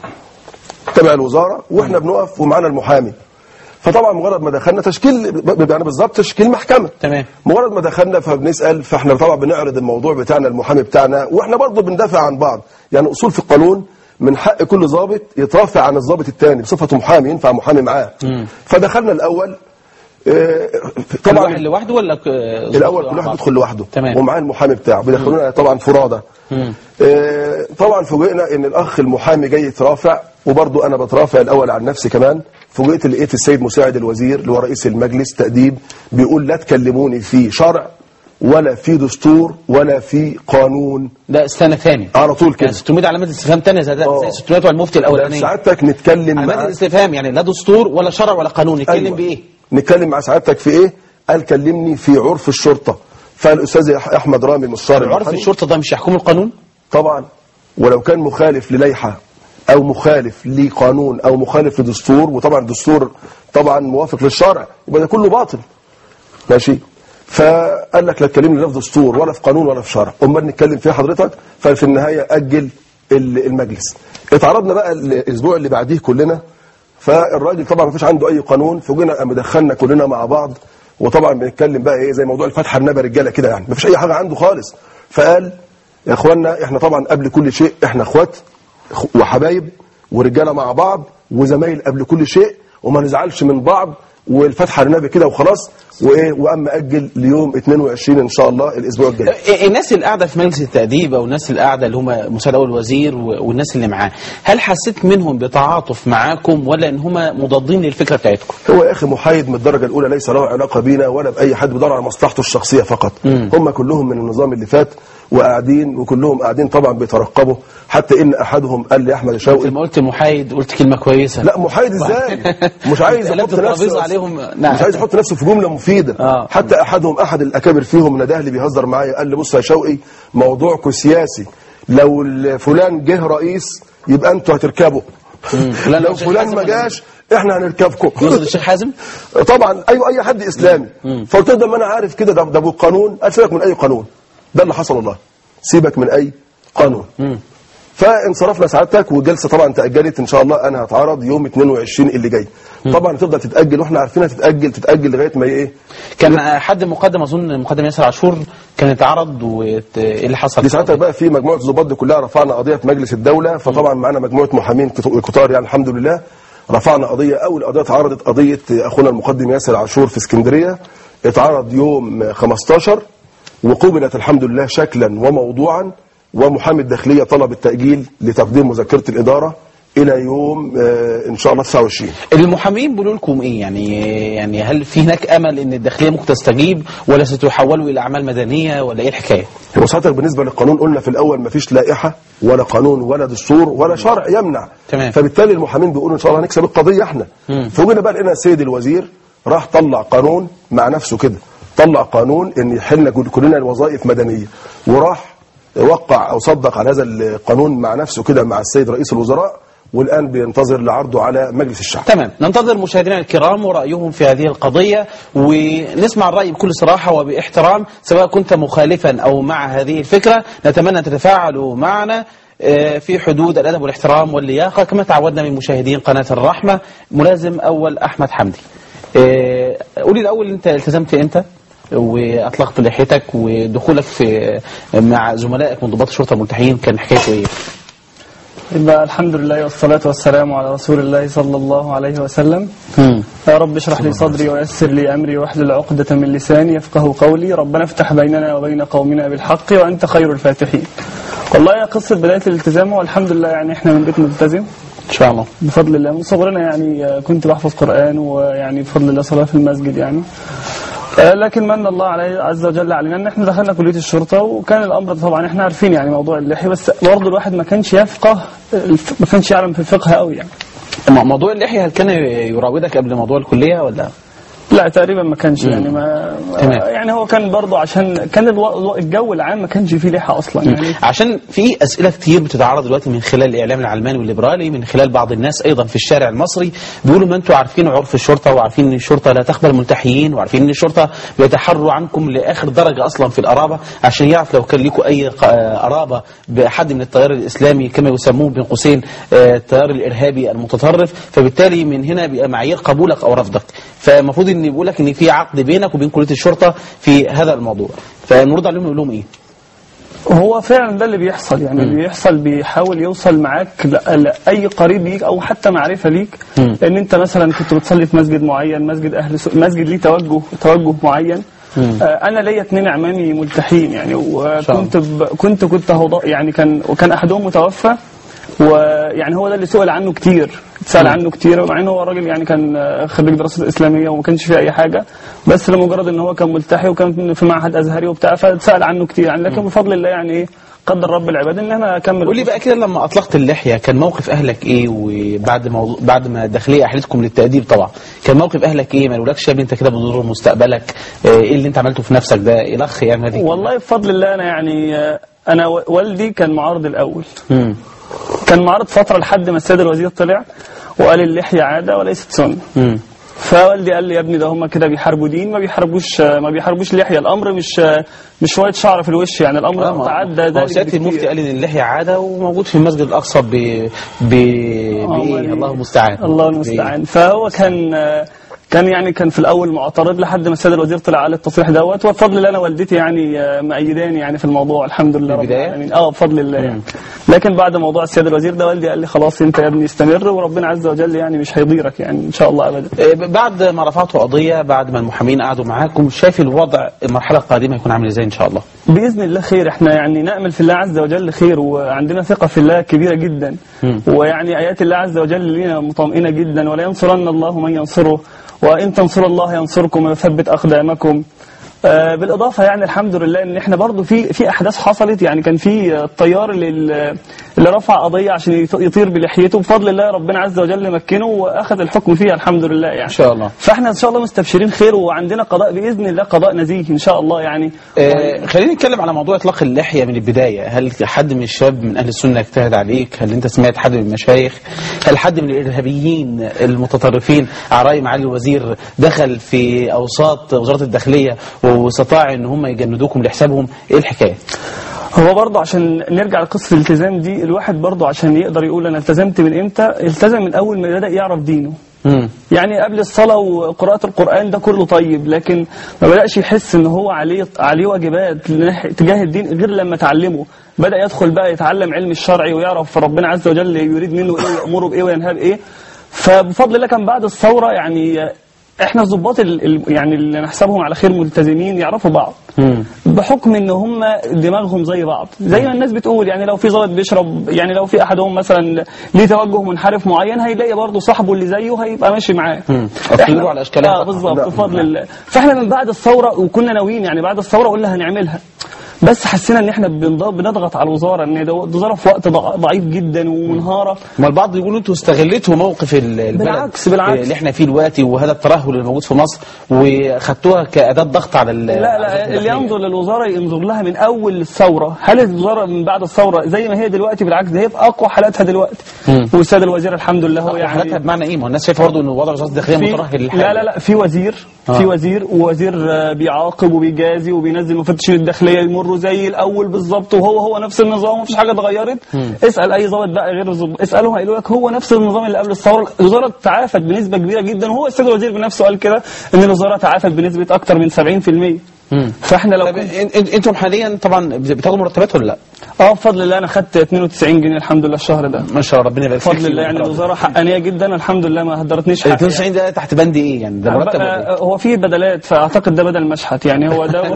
تبع الوزارة واحنا بنقف ومعانا المحامي فطبعا مجرد ما دخلنا تشكيل ب- يعني بالظبط تشكيل محكمة تمام مجرد ما دخلنا فبنسال فاحنا طبعا بنعرض الموضوع بتاعنا المحامي بتاعنا واحنا برضه بندافع عن بعض يعني اصول في القانون من حق كل ضابط يترافع عن الضابط الثاني بصفته محامي ينفع محامي معاه فدخلنا الاول آه، كل طبعا واحد لوحده ولا ك- الاول كل واحد بيدخل لوحده تمام. ومعاه المحامي بتاعه بيدخلونا طبعا فرادى مم. آه، طبعا فوجئنا ان الاخ المحامي جاي يترافع وبرضه انا بترافع الاول عن نفسي كمان فوجئت لقيت السيد مساعد الوزير اللي هو رئيس المجلس تأديب بيقول لا تكلموني في شرع ولا في دستور ولا في قانون ده استنى ثاني على طول كده يعني 600 علامة استفهام ثانية زي, آه. زي 600 بتوع المفتي ده الأولاني سعادتك نتكلم علامات معاه الاستفهام يعني لا دستور ولا شرع ولا قانون نتكلم أيوة. بإيه؟ نتكلم مع سعادتك في ايه قال كلمني في عرف الشرطة فالاستاذ احمد رامي مصار عرف الشرطة ده مش يحكم القانون؟ طبعا ولو كان مخالف للائحة او مخالف لقانون او مخالف لدستور وطبعا الدستور طبعا موافق للشرع يبقى ده كله باطل ماشي فقال لك لا تكلمني لا في دستور ولا في قانون ولا في شرع امال نتكلم فيها حضرتك ففي النهايه اجل ال- المجلس اتعرضنا بقى الاسبوع اللي بعديه كلنا فالراجل طبعا ما فيش عنده اي قانون فوجئنا قام دخلنا كلنا مع بعض وطبعا بنتكلم بقى ايه زي موضوع الفتحه النبى رجاله كده يعني ما فيش اي حاجه عنده خالص فقال يا اخوانا احنا طبعا قبل كل شيء احنا اخوات خ- وحبايب ورجاله مع بعض وزمايل قبل كل شيء وما نزعلش من بعض والفتحه النبي كده وخلاص وايه واما اجل ليوم 22 ان شاء الله الاسبوع الجاي إيه- الناس اللي قاعده في مجلس التأديب او الناس اللي قاعده اللي هم مساعد اول وزير و- والناس اللي معاه هل حسيت منهم بتعاطف معاكم ولا ان هم مضادين للفكره بتاعتكم؟ هو يا اخي محايد من الدرجه الاولى ليس له علاقه بينا ولا باي حد بيدور على مصلحته الشخصيه فقط مم. هم كلهم من النظام اللي فات وقاعدين وكلهم قاعدين طبعا بيترقبوا حتى ان احدهم قال لي احمد شوقي لما قلت محايد قلت كلمه كويسه لا محايد ازاي مش عايز قلبت يحط الترابيزة نفسه عليهم نعم. مش عايز يحط نفسه في جمله مفيده آه. حتى احدهم احد الاكابر فيهم نده لي بيهزر معايا قال لي بص يا شوقي موضوعكم سياسي لو ال- فلان جه رئيس يبقى انتوا هتركبوا فلان لو لو شيخ فلان حازم ما ولا جاش احنا هنركبكم يقصد الشيخ حازم؟ طبعا ايوه اي حد اسلامي فقلت له ده ما انا عارف كده ده ده بالقانون قال سيبك من اي قانون ده اللي حصل والله سيبك من اي قانون فانصرفنا سعادتك والجلسه طبعا تاجلت ان شاء الله انا هتعرض يوم 22 اللي جاي طبعا تفضل تتاجل واحنا عارفينها تتاجل تتاجل لغايه ما ايه كان حد مقدم اظن مقدم ياسر عاشور كان اتعرض وايه اللي حصل؟ دي ساعتها بقى في مجموعه الضباط دي كلها رفعنا قضيه في مجلس الدوله فطبعا معانا مجموعه محامين كت- كتار يعني الحمد لله رفعنا قضيه اول قضيه اتعرضت قضيه اخونا المقدم ياسر عاشور في اسكندريه اتعرض يوم 15 وقبلت الحمد لله شكلا وموضوعا ومحامي الداخليه طلب التاجيل لتقديم مذكره الاداره الى يوم آه، ان شاء الله 29 المحامين بيقولوا لكم ايه يعني يعني هل في هناك امل ان الداخليه ممكن تستجيب ولا ستحولوا الى اعمال مدنيه ولا ايه الحكايه؟ هو ساعتك بالنسبه للقانون قلنا في الاول مفيش لائحه ولا قانون ولا دستور ولا شرع يمنع تمام. فبالتالي المحامين بيقولوا ان شاء الله هنكسب القضيه احنا فوجئنا بقى لقينا السيد الوزير راح طلع قانون مع نفسه كده طلع قانون ان يحلنا كل- كلنا الوظائف مدنيه وراح وقع او صدق على هذا القانون مع نفسه كده مع السيد رئيس الوزراء والان بينتظر لعرضه على مجلس الشعب تمام ننتظر مشاهدينا الكرام ورأيهم في هذه القضية ونسمع الرأي بكل صراحة وباحترام سواء كنت مخالفا أو مع هذه الفكرة نتمنى أن تتفاعلوا معنا آه، في حدود الأدب والاحترام واللياقة كما تعودنا من مشاهدين قناة الرحمة ملازم أول أحمد حمدي آه، قولي الأول أنت التزمت إمتى وأطلقت لحيتك ودخولك في مع زملائك من ضباط الشرطة الملتحيين كان حكايته إيه؟ يبقى الحمد لله والصلاة والسلام على رسول الله صلى الله عليه وسلم يا رب اشرح لي صدري ويسر لي أمري واحلل عقدة من لساني يفقه قولي ربنا افتح بيننا وبين قومنا بالحق وأنت خير الفاتحين والله يا قصة بداية الالتزام والحمد لله يعني احنا من بيت ملتزم إن شاء الله بفضل الله من صغرنا يعني آه، كنت بحفظ قرآن ويعني بفضل الله صلاة في المسجد يعني آه، لكن من الله عليه عز وجل علينا ان احنا دخلنا كليه الشرطه وكان الامر طبعا احنا عارفين يعني موضوع اللحيه بس برضه الواحد ما كانش يفقه الف- ما كانش يعلم في الفقه قوي يعني مو- موضوع اللحية هل كان يراودك قبل موضوع الكلية ولا؟ لا تقريبا ما كانش يعني ما تمام. يعني هو كان برضه عشان كان الو- الو- الجو العام ما كانش فيه لحى اصلا يعني عشان في اسئله كتير بتتعرض دلوقتي من خلال الاعلام العلماني والليبرالي من خلال بعض الناس ايضا في الشارع المصري بيقولوا ما انتم عارفين عرف الشرطه وعارفين ان الشرطه لا تقبل ملتحيين وعارفين ان الشرطه بيتحروا عنكم لاخر درجه اصلا في القرابه عشان يعرف لو كان لكم اي ق- آه، قرابه باحد من التيار الاسلامي كما يسموه بين قوسين آه، التيار الارهابي المتطرف فبالتالي من هنا بيبقى معايير قبولك او رفضك فالمفروض ان بيقول لك ان في عقد بينك وبين كليه الشرطه في هذا الموضوع فنرد عليهم نقول لهم ايه؟ هو فعلا ده اللي بيحصل يعني اللي بيحصل بيحاول يوصل معاك ل- لاي قريب ليك او حتى معرفه ليك ان انت مثلا كنت بتصلي في مسجد معين مسجد اهل سو... مسجد ليه توجه توجه معين آه انا ليا اتنين اعمامي ملتحين يعني وكنت ب... كنت كنت هوض... يعني كان وكان احدهم متوفى ويعني هو ده اللي سئل عنه كتير اتسال عنه كتير مع انه هو راجل يعني كان آه، خريج دراسات اسلاميه وما كانش فيه اي حاجه بس لمجرد ان هو كان ملتحي وكان في معهد ازهري وبتاع فاتسال عنه كتير يعني لكن بفضل الله يعني ايه قدر رب العباد ان انا اكمل قول لي بقى كده لما اطلقت اللحيه كان موقف اهلك ايه وبعد موضوع بعد ما الداخليه احلتكم للتاديب طبعا كان موقف اهلك ايه ما قالولكش يا ابني انت كده بتضر مستقبلك آه، ايه اللي انت عملته في نفسك ده الاخ يعني هذه والله بفضل الله انا يعني آه، انا و- والدي كان معارض الاول مم. كان معارض فتره لحد ما السيد الوزير طلع وقال اللحيه عاده وليست سنه مم. فوالدي قال لي يا ابني ده هم كده بيحاربوا دين ما بيحاربوش ما بيحاربوش لحيه الامر مش مش شويه شعر في الوش يعني الامر آه، ما- تعدى ما هو ذلك سياده بكتير. المفتي قال ان اللحيه عاده وموجود في المسجد الاقصى ب ب بايه يعني- الله المستعان الله المستعان فهو كان كان يعني كان في الاول معترض لحد ما السيد الوزير طلع على التصريح دوت وبفضل الله انا والدتي يعني آه، مأيداني يعني في الموضوع الحمد لله رب البداية؟ العالمين اه بفضل الله يعني لكن بعد موضوع السيد الوزير ده والدي قال لي خلاص انت يا ابني استمر وربنا عز وجل يعني مش هيضيرك يعني ان شاء الله ابدا آه، بعد ما رفعتوا قضيه بعد ما المحامين قعدوا معاكم شايف الوضع المرحله القادمه هيكون عامل ازاي ان شاء الله باذن الله خير احنا يعني نامل في الله عز وجل خير وعندنا ثقه في الله كبيره جدا ويعني ايات الله عز وجل لنا مطمئنه جدا ولا ينصرن الله من ينصره وان تنصروا الله ينصركم ويثبت اقدامكم آه، بالاضافه يعني الحمد لله ان احنا برضو في في احداث حصلت يعني كان في آه، الطيار اللي اللي رفع قضيه عشان يط- يطير بلحيته بفضل الله ربنا عز وجل مكنه واخذ الحكم فيها الحمد لله يعني ان شاء الله فاحنا ان شاء الله مستبشرين خير وعندنا قضاء باذن الله قضاء نزيه ان شاء الله يعني آه، خلينا نتكلم على موضوع اطلاق اللحيه من البدايه هل حد من الشباب من اهل السنه اجتهد عليك هل انت سمعت حد من المشايخ هل حد من الارهابيين المتطرفين على راي معالي الوزير دخل في اوساط وزاره الداخليه واستطاع ان هم يجندوكم لحسابهم ايه الحكايه هو برضه عشان نرجع لقصه الالتزام دي الواحد برضه عشان يقدر يقول انا التزمت من امتى التزم من اول ما بدا يعرف دينه مم. يعني قبل الصلاه وقراءه القران ده كله طيب لكن ما بداش يحس ان هو عليه عليه واجبات لناحية- تجاه الدين غير لما تعلمه بدا يدخل بقى يتعلم علم الشرعي ويعرف ربنا عز وجل يريد منه ايه ويامره بايه وينهى بايه فبفضل الله كان بعد الثوره يعني احنا الضباط ال- ال- يعني اللي نحسبهم على خير ملتزمين يعرفوا بعض بحكم ان هم دماغهم زي بعض زي ما الناس بتقول يعني لو في ضابط بيشرب يعني لو في احدهم مثلا ليه توجه منحرف معين هيلاقي برضه صاحبه اللي زيه هيبقى ماشي معاه أطلقوا على أشكالها اه طبعاً. بالظبط بفضل الله فاحنا من بعد الثوره وكنا ناويين يعني بعد الثوره قلنا هنعملها بس حسينا ان احنا بنض- بنضغط على الوزاره ان ده الوزاره في وقت ضع- ضعيف جدا ومنهاره ما البعض يقول انتوا استغلتوا موقف ال- البلد بالعكس- بالعكس. اللي احنا فيه دلوقتي وهذا الترهل اللي موجود في مصر وخدتوها كاداه ضغط على ال- لا على لا اللي الداخلية. ينظر للوزاره ينظر لها من اول الثوره هل الوزاره من بعد الثوره زي ما هي دلوقتي بالعكس ده هي في اقوى حالاتها دلوقتي والسيد الوزير الحمد لله هو يعني حالتها بمعنى ايه؟ ما هو الناس شايفه برضه ان وضع وزاره الداخليه في مترهل للحاجه لا لا لا في وزير في وزير ووزير آه، بيعاقب وبيجازي وبينزل مفتشين الداخليه يمروا زي الاول بالظبط وهو هو نفس النظام مفيش حاجه اتغيرت اسال اي ضابط بقى غير الضباط اسالهم هيقولوا لك هو نفس النظام اللي قبل الثوره الوزاره تعافت بنسبه كبيره جدا وهو السيد الوزير بنفسه قال كده ان الوزاره تعافت بنسبه اكتر من 70% فاحنا لو طب كنا إن- إن- انتم حاليا طبعا بتاخدوا مرتبات ولا لا؟ اه بفضل الله انا خدت 92 جنيه الحمد لله الشهر ده ما شاء الله ربنا يبارك فيك. بفضل الله يعني الوزاره حقانيه جدا الحمد لله ما هدرتنيش حاجه 92 ده تحت بند ايه يعني؟ ده مرتب ولا إيه؟ بقى- هو في بدلات فاعتقد ده بدل مشحت يعني هو ده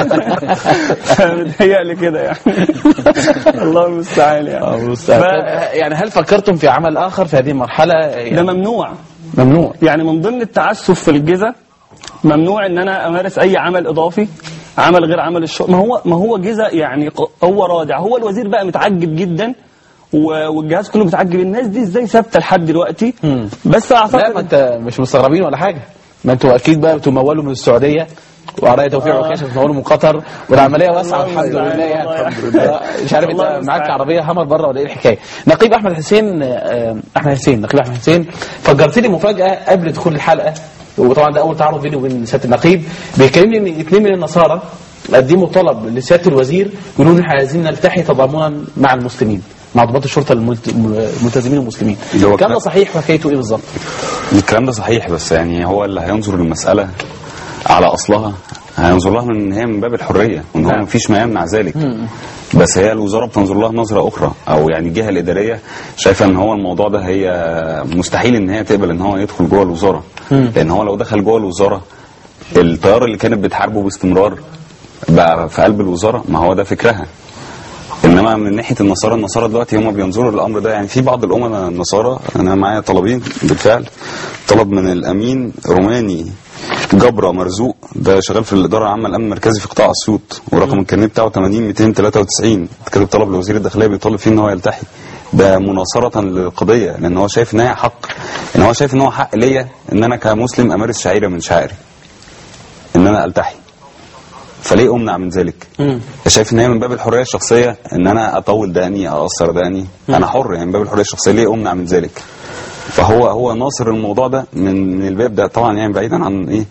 متهيألي كده يعني الله المستعان يعني طب، ف- يعني هل فكرتم في عمل اخر في هذه المرحله؟ ده يعني ممنوع ممنوع يعني من ضمن التعسف في الجزء ممنوع ان انا امارس اي عمل اضافي عمل غير عمل الشغل ما هو ما هو جزء يعني ق- هو رادع هو الوزير بقى متعجب جدا و- والجهاز كله متعجب الناس دي ازاي ثابته لحد دلوقتي بس لا ما اعتقد انت مش مستغربين ولا حاجه ما انتوا اكيد بقى بتمولوا من السعوديه وعرايا توفيق آه. وكاشه بتمولوا من قطر والعمليه واسعه الله الحمد المستعان، لله يعني والله. آه، مش عارف الله انت معاك المستعان. عربيه همر بره ولا ايه الحكايه نقيب احمد حسين آه، احمد حسين نقيب احمد حسين فجرت لي مفاجاه قبل دخول الحلقه وطبعا ده اول تعارف بيني وبين سياده النقيب بيكلمني ان اثنين من النصارى قدموا طلب لسياده الوزير يقولوا ان احنا عايزين نلتحي تضامنا مع المسلمين مع ضباط الشرطه الملت- الملتزمين المسلمين اللي هو الكلام ده كلام- صحيح حكايته ايه بالظبط؟ الكلام ده صحيح بس يعني هو اللي هينظر للمسألة على أصلها هينظر لها من إن هي من باب الحرية وإن هو نعم. مفيش ما يمنع ذلك بس هي الوزارة بتنظر لها نظرة أخرى أو يعني الجهة الإدارية شايفة إن هو الموضوع ده هي مستحيل إن هي تقبل إن هو يدخل جوه الوزارة لأن هو لو دخل جوه الوزارة التيار اللي كانت بتحاربه باستمرار بقى في قلب الوزارة ما هو ده فكرها انما من ناحيه النصارى النصارى دلوقتي هم بينظروا للامر ده يعني في بعض الامناء النصارى انا معايا طلبين بالفعل طلب من الامين روماني جبرة مرزوق ده شغال في الاداره العامه الامن المركزي في قطاع اسيوط ورقم الكارنيه بتاعه 80 293 كاتب طلب لوزير الداخليه بيطالب فيه ان هو يلتحي ده مناصرة للقضية لأن هو شايف إن هي حق إن هو شايف إن هو حق ليا إن أنا كمسلم أمارس شعيرة من شعائري إن أنا ألتحي فليه امنع من ذلك؟ شايف ان هي من باب الحريه الشخصيه ان انا اطول دقني اقصر دقني انا حر يعني من باب الحريه الشخصيه ليه امنع من ذلك؟ فهو هو ناصر الموضوع ده من من الباب ده طبعا يعني بعيدا عن ايه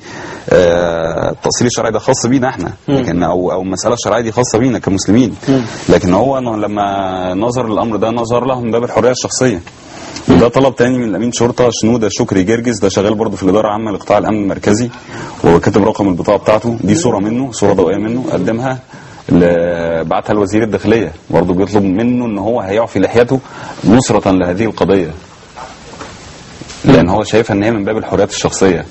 آه، التأصيل الشرعي ده خاص بينا احنا لكن او او المساله الشرعيه دي خاصه بينا كمسلمين لكن هو لما نظر للامر ده نظر له من باب الحريه الشخصيه وده طلب تاني من الامين شرطه شنوده شكري جرجس ده شغال برضه في الاداره العامه لقطاع الامن المركزي وكاتب رقم البطاقه بتاعته دي صوره منه صوره ضوئيه منه قدمها ل- بعتها لوزير الداخليه برضه بيطلب منه ان هو هيعفي لحيته نصره لهذه القضيه لان هو شايفها ان هي من باب الحريات الشخصيه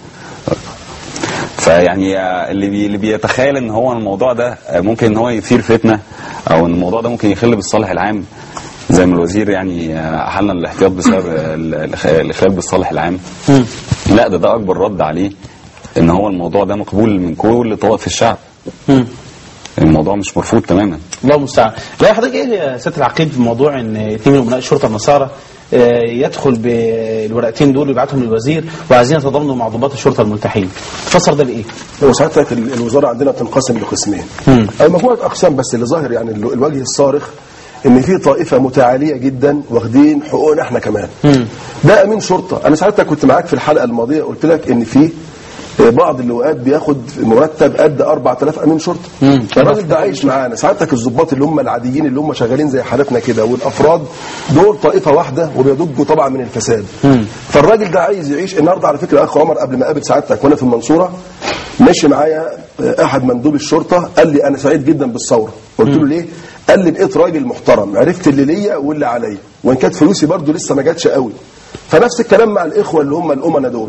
فيعني اللي بي اللي بيتخيل ان هو الموضوع ده ممكن ان هو يثير فتنه او ان الموضوع ده ممكن يخل بالصالح العام زي ما الوزير يعني احلنا الاحتياط بسبب ال- الإخ- الاخلال بالصالح العام لا ده ده اكبر رد عليه ان هو الموضوع ده مقبول من كل طوائف الشعب الموضوع مش مرفوض تماما الله المستعان لا حضرتك ايه يا سياده العقيد في موضوع ان اثنين من امناء الشرطه النصارى آه، يدخل بالورقتين دول ويبعتهم للوزير وعايزين يتضامنوا مع ضباط الشرطه الملتحين تفسر ده بايه؟ هو ساعتها ال- الوزاره عندنا بتنقسم لقسمين او مجموعه اقسام بس اللي ظاهر يعني ال- الوجه الصارخ ان في طائفه متعاليه جدا واخدين حقوقنا احنا كمان ده امين شرطه انا ساعتها كنت معاك في الحلقه الماضيه قلت لك ان في بعض اللواءات بياخد مرتب قد 4000 امين شرطه الراجل ده عايش معانا ساعتك الضباط اللي هم العاديين اللي هم شغالين زي حالتنا كده والافراد دول طائفه واحده وبيضجوا طبعا من الفساد فالراجل ده عايز يعيش النهارده على فكره اخ عمر قبل ما اقابل سعادتك وانا في المنصوره ماشي معايا احد مندوب الشرطه قال لي انا سعيد جدا بالثوره قلت له ليه قال لي بقيت راجل محترم عرفت اللي ليا واللي عليا وان كانت فلوسي برضو لسه ما جاتش قوي فنفس الكلام مع الاخوه اللي هم الامنا دول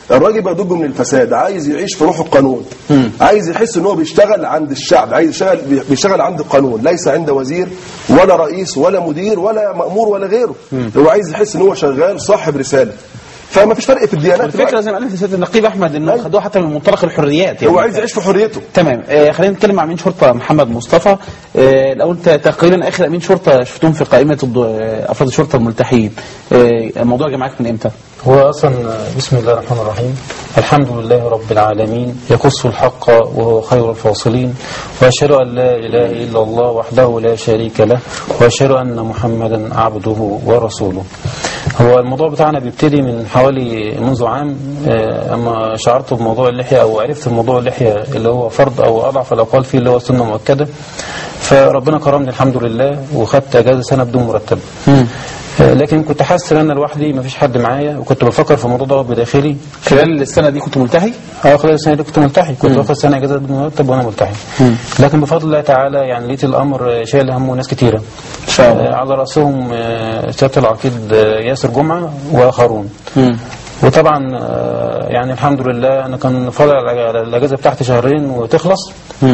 الراجل بيدج من الفساد عايز يعيش في روح القانون عايز يحس ان هو بيشتغل عند الشعب عايز يشتغل بيشتغل عند القانون ليس عند وزير ولا رئيس ولا مدير ولا مأمور ولا غيره هو عايز يحس ان هو شغال صاحب رساله فما فيش فرق في الديانات الفكره زي ما قال سياده النقيب احمد انه خدوها حتى من منطلق الحريات هو عايز يعيش في حريته تمام آه خلينا نتكلم مع امين شرطه محمد مصطفى آه الاول انت تقريبا اخر امين شرطه شفتهم في قائمه الض- آه، افراد الشرطه الملتحين آه الموضوع جه معاك من امتى؟ هو أصلا بسم الله الرحمن الرحيم الحمد لله رب العالمين يقص الحق وهو خير الفاصلين وأشهد أن لا إله إلا الله وحده لا شريك له وأشهد أن محمدا عبده ورسوله هو الموضوع بتاعنا بيبتدي من حوالي منذ عام آه، أما شعرت بموضوع اللحية أو عرفت موضوع اللحية اللي هو فرض أو أضعف الأقوال فيه اللي هو سنة مؤكدة فربنا كرمني الحمد لله وخدت أجازة سنة بدون مرتب آه، لكن كنت حاسس ان انا لوحدي مفيش حد معايا وكنت بفكر في الموضوع ده بداخلي خلال السنه دي كنت ملتحي؟ اه خلال السنه دي كنت ملتحي كنت واخد سنه اجازه بدون مرتب وانا ملتحي لكن بفضل الله تعالى يعني لقيت الامر شايل همه ناس كتيره شاء الله. آه، على راسهم آه، سياده العقيد آه، ياسر جمعه واخرون وطبعا آه، يعني الحمد لله انا كان فاضل على الاجازه بتاعتي شهرين وتخلص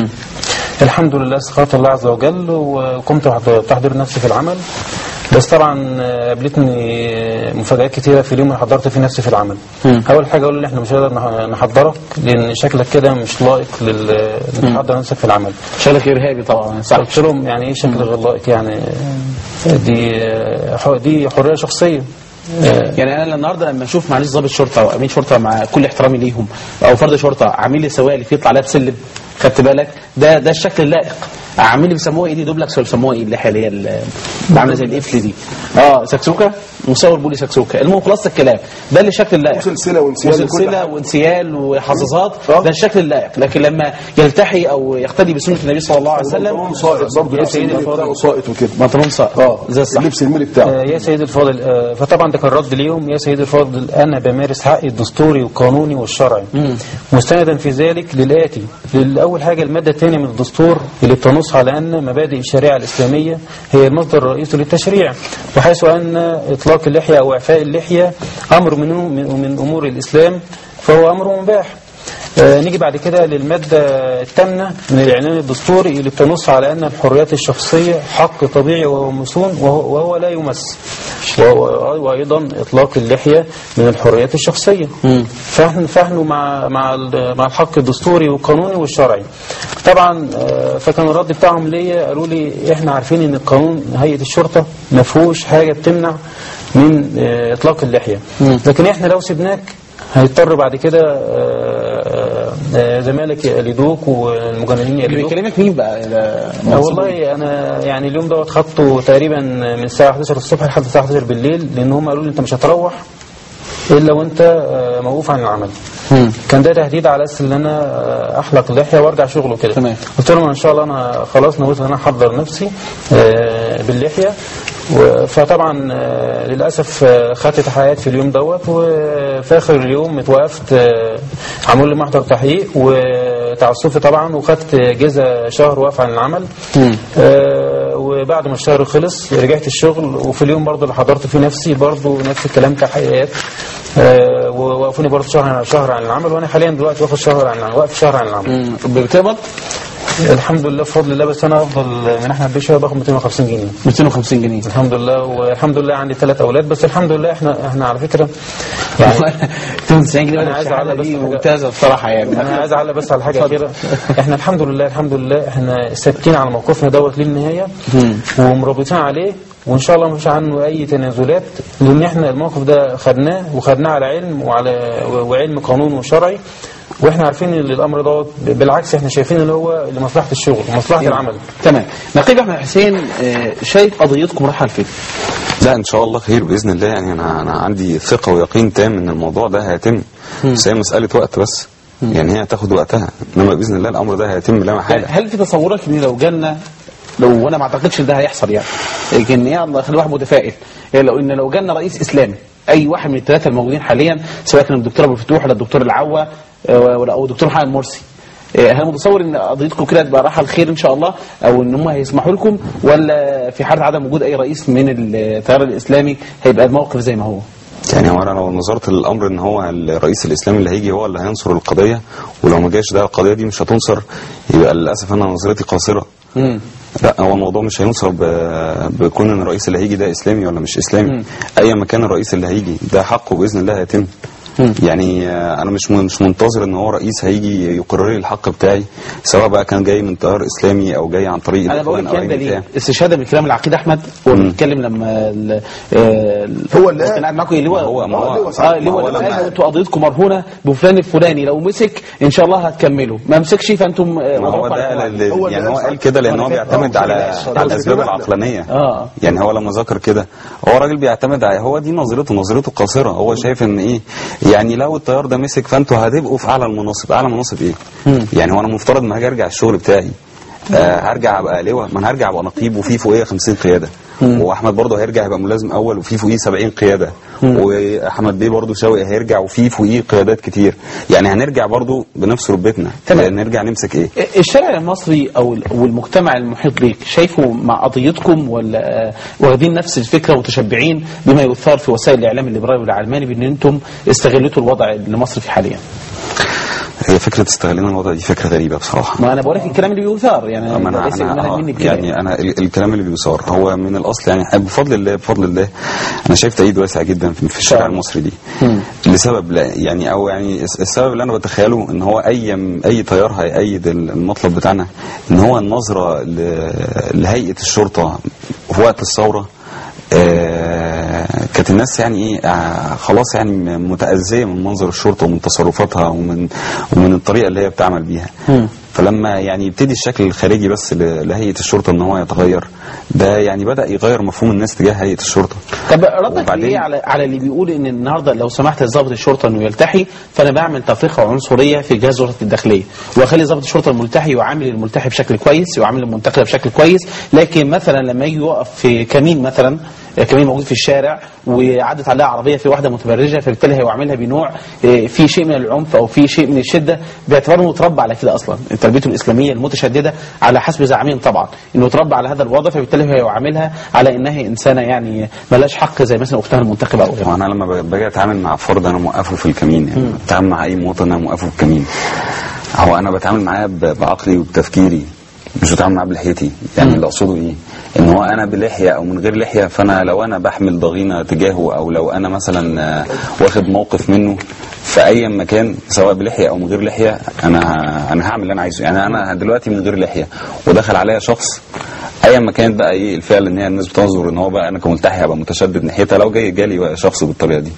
الحمد لله استخرت الله عز وجل وقمت بتحضير نفسي في العمل بس طبعا آه، قابلتني مفاجآت كتيرة في اليوم اللي حضرت فيه نفسي في العمل أول حاجة أقول له إحنا مش هنقدر نح- نحضرك لأن شكلك كده مش لائق لل إنك تحضر نفسك في العمل شكلك ارهابي طبعا صح قلت لهم يعني إيه شكل غير لائق يعني آه، دي آه، ح- دي حرية شخصية آه، يعني انا النهارده لما اشوف معلش ضابط شرطه او امين شرطه مع كل احترامي ليهم او فرد شرطه عامل لي سوالف يطلع عليها بسلم خدت بالك ده ده الشكل اللائق عامل لي بيسموها ايه دي دوبلكس ولا بيسموها ايه اللحيه اللي هي ال- اللي عامله زي القفل دي اه سكسوكه مصور بولي سكسوكه المهم خلاص الكلام ده اللي شكل اللائق وسلسله وانسيال وكل وسلسله حاجة. وانسيال وحظاظات ده الشكل اللائق لكن لما يلتحي او يقتدي بسنه النبي صلى الله عليه وسلم وبنطلون ساقط برضه يا لبس سيدي الملي الفاضل. بتاعه ساقط وكده بنطلون ساقط اه زي الصح اللبس الملي بتاعه آه، يا سيدي الفاضل آه، فطبعا ده كان رد ليهم يا سيدي الفاضل انا بمارس حقي الدستوري والقانوني والشرعي مستندا في ذلك للاتي اول حاجه الماده الثانيه من الدستور اللي بتنص على ان مبادئ الشريعه الاسلاميه هي المصدر الرئيسي للتشريع وحيث ان اطلاق اللحيه او اعفاء اللحيه امر من من من امور الاسلام فهو امر مباح آه، نيجي بعد كده للمادة الثامنة من الإعلان الدستوري اللي بتنص على أن الحريات الشخصية حق طبيعي وهو مسون وهو, وهو لا يمس وهو- وأيضا إطلاق اللحية من الحريات الشخصية فاحنا فاحنا مع مع ال- مع الحق الدستوري والقانوني والشرعي طبعا آه، فكان الرد بتاعهم ليا قالوا لي احنا عارفين ان القانون هيئة الشرطة ما فيهوش حاجة بتمنع من آه، إطلاق اللحية لكن احنا لو سيبناك هيضطر بعد كده آه، آه، زمالك يقلدوك والمجندين اللي يقلدوك بيكلمك مين بقى ده آه، والله انا يعني اليوم دوت خدته تقريبا من الساعه 11 الصبح لحد الساعه 11 بالليل لان هم قالوا لي انت مش هتروح الا وانت آه، موقوف عن العمل كان ده تهديد على اساس ان انا آه، احلق اللحيه وارجع شغل وكده تمام. قلت لهم ان شاء الله انا خلاص نويت ان انا احضر نفسي آه، باللحيه و- فطبعا آه، للاسف آه، خدت تحقيقات في اليوم دوت وفي اخر اليوم اتوقفت آه، عملوا لي محضر تحقيق وتعسفي طبعا وخدت جزء شهر واقف عن العمل آه، وبعد ما الشهر خلص رجعت الشغل وفي اليوم برضه اللي حضرت فيه نفسي برضه نفس الكلام تحقيقات آه، ووقفوني برضه شهر شهر عن العمل وانا حاليا دلوقتي واخد شهر عن واقف شهر عن العمل بتقبض الحمد لله بفضل الله بس انا افضل من احمد بيه باخد 250 جنيه 250 جنيه الحمد لله والحمد لله عندي ثلاث اولاد بس الحمد لله احنا احنا على فكره يعني 290 جنيه أنا عايز الشهادة أعلق بس دي حاجة. ممتازه بصراحه يعني انا عايز اعلق بس على حاجه كده احنا الحمد لله الحمد لله احنا ثابتين على موقفنا دوت للنهايه ومرابطين عليه وان شاء الله مفيش عنه اي تنازلات لان احنا الموقف ده خدناه وخدناه على علم وعلى وعلم قانون وشرعي واحنا عارفين ان الامر دوت بالعكس احنا شايفين ان هو لمصلحه الشغل ومصلحه العمل تمام نقيب احمد حسين آه، شايف قضيتكم رايحه لفين؟ لا ان شاء الله خير باذن الله يعني انا انا عندي ثقه ويقين تام ان الموضوع ده هيتم بس هي مساله وقت بس يعني هي هتاخد وقتها انما باذن الله الامر ده هيتم لا يعني محاله هل في تصورك ان لو جالنا لو وانا ما اعتقدش ان ده هيحصل يعني لكن يلا خلي الواحد متفائل يعني لو ان لو جالنا رئيس اسلامي اي واحد من الثلاثه الموجودين حاليا سواء كان الدكتور ابو الفتوح ولا الدكتور العوا آه، ولا او الدكتور محمد مرسي آه، هل متصور ان قضيتكم كده تبقى رايحه الخير ان شاء الله او ان هم هيسمحوا لكم ولا في حاله عدم وجود اي رئيس من التيار الاسلامي هيبقى الموقف زي ما هو؟ يعني هو انا لو نظرت للامر ان هو الرئيس الاسلامي اللي هيجي هو اللي هينصر القضيه ولو ما جاش ده القضيه دي مش هتنصر يبقى للاسف انا نظرتي قاصره لا هو الموضوع مش هينصر ب- بكون ان الرئيس اللي هيجي ده اسلامي ولا مش اسلامي اي مكان الرئيس اللي هيجي ده حقه باذن الله هيتم يعني آه، انا مش مش منتظر ان هو رئيس هيجي يقرر لي الحق بتاعي سواء بقى كان جاي من تيار اسلامي او جاي عن طريق انا بقول الإخوان أو الكلام ده أي ليه؟ بتاع. استشهادا بكلام العقيد احمد وبنتكلم لما ال- آه، هو اللي كان قاعد معاكم اللواء ما هو- ما هو- اه ما اللواء هو لما لما- قال انتوا قضيتكم مرهونه بفلان الفلاني لو مسك ان شاء الله هتكملوا ما مسكش فانتم آه، ما هو وضعكم على ده القواعد. اللي- هو اللي يعني هو قال قال كده لان هو ولا كده. بيعتمد آه، على كده. على الاسباب كده. العقلانيه آه. يعني هو لما ذكر كده هو راجل بيعتمد على هو دي نظرته نظرته قاصره هو شايف ان ايه يعني لو التيار ده مسك فانتوا هتبقوا في اعلى المناصب اعلى مناصب ايه يعني هو انا مفترض ما هاجي ارجع الشغل بتاعي آه هرجع ابقى لواء ما انا هرجع ابقى نقيب وفي فوقيه 50 قياده واحمد برضه هيرجع يبقى ملازم اول وفي فوقيه 70 قياده واحمد بيه برضه شوقي هيرجع وفي فوقيه قيادات كتير يعني هنرجع برضه بنفس رتبتنا تمام. نرجع نمسك ايه الشارع المصري او ال- او المجتمع المحيط بيك شايفه مع قضيتكم ولا آه، واخدين نفس الفكره ومتشبعين بما يثار في وسائل الاعلام الليبرالي والعلماني بان انتم استغلتوا الوضع اللي مصر فيه حاليا هي فكره استغلال الوضع دي فكره غريبه بصراحه ما انا بقول لك الكلام اللي بيثار يعني أما ليس أنا منهج أنا مني آه بكده يعني أنا ال- الكلام اللي بيثار هو من الأصل يعني بفضل الله بفضل الله أنا شايف تأييد واسع جدا في في الشارع المصري دي لسبب لا يعني أو يعني الس- السبب اللي أنا بتخيله إن هو أي أي تيار هيأيد ال- المطلب بتاعنا إن هو النظرة ل- لهيئة الشرطة في وقت الثورة آه، كانت الناس يعني ايه آه، خلاص يعني م- متأذية من منظر الشرطة ومن تصرفاتها ومن ومن الطريقة اللي هي بتعمل بيها فلما يعني يبتدي الشكل الخارجي بس ل- لهيئة الشرطة ان هو يتغير ده يعني بدأ يغير مفهوم الناس تجاه هيئة الشرطة طب ردك وبعدين- ايه على على اللي بيقول ان النهارده لو سمحت لضابط الشرطه انه يلتحي فانا بعمل تفرقه عنصريه في جهاز وزاره الداخليه واخلي ضابط الشرطه الملتحي يعامل الملتحي بشكل كويس يعامل المنتقل بشكل كويس لكن مثلا لما يجي يقف في كمين مثلا كمين موجود في الشارع وعدت عليها عربيه في واحده متبرجه فبالتالي هيعاملها بنوع آه، في شيء من العنف او في شيء من الشده باعتباره انه اتربى على كده اصلا تربيته الاسلاميه المتشدده على حسب زعمهم طبعا انه اتربى على هذا الوضع فبالتالي هيعاملها على انها انسانه يعني ملاش حق زي مثلا اختها المنتخبه او غيرها وانا لما ب- باجي اتعامل مع فرد انا موقفه في الكمين يعني بتعامل مع اي مواطن انا موقفه في الكمين هو انا بتعامل معاه ب- بعقلي وبتفكيري مش بتعامل معاه بلحيتي يعني اللي اقصده ايه ان هو انا بلحيه او من غير لحيه فانا لو انا بحمل ضغينه تجاهه او لو انا مثلا آه، واخد موقف منه في اي مكان سواء بلحيه او من غير لحيه انا انا هعمل اللي انا عايزه يعني انا دلوقتي من غير لحيه ودخل عليا شخص ايا ما كانت بقى ايه الفعل ان هي الناس بتنظر ان هو بقى انا كملتحي هبقى متشدد ناحيتها لو جاي جالي بقى شخص بالطريقه دي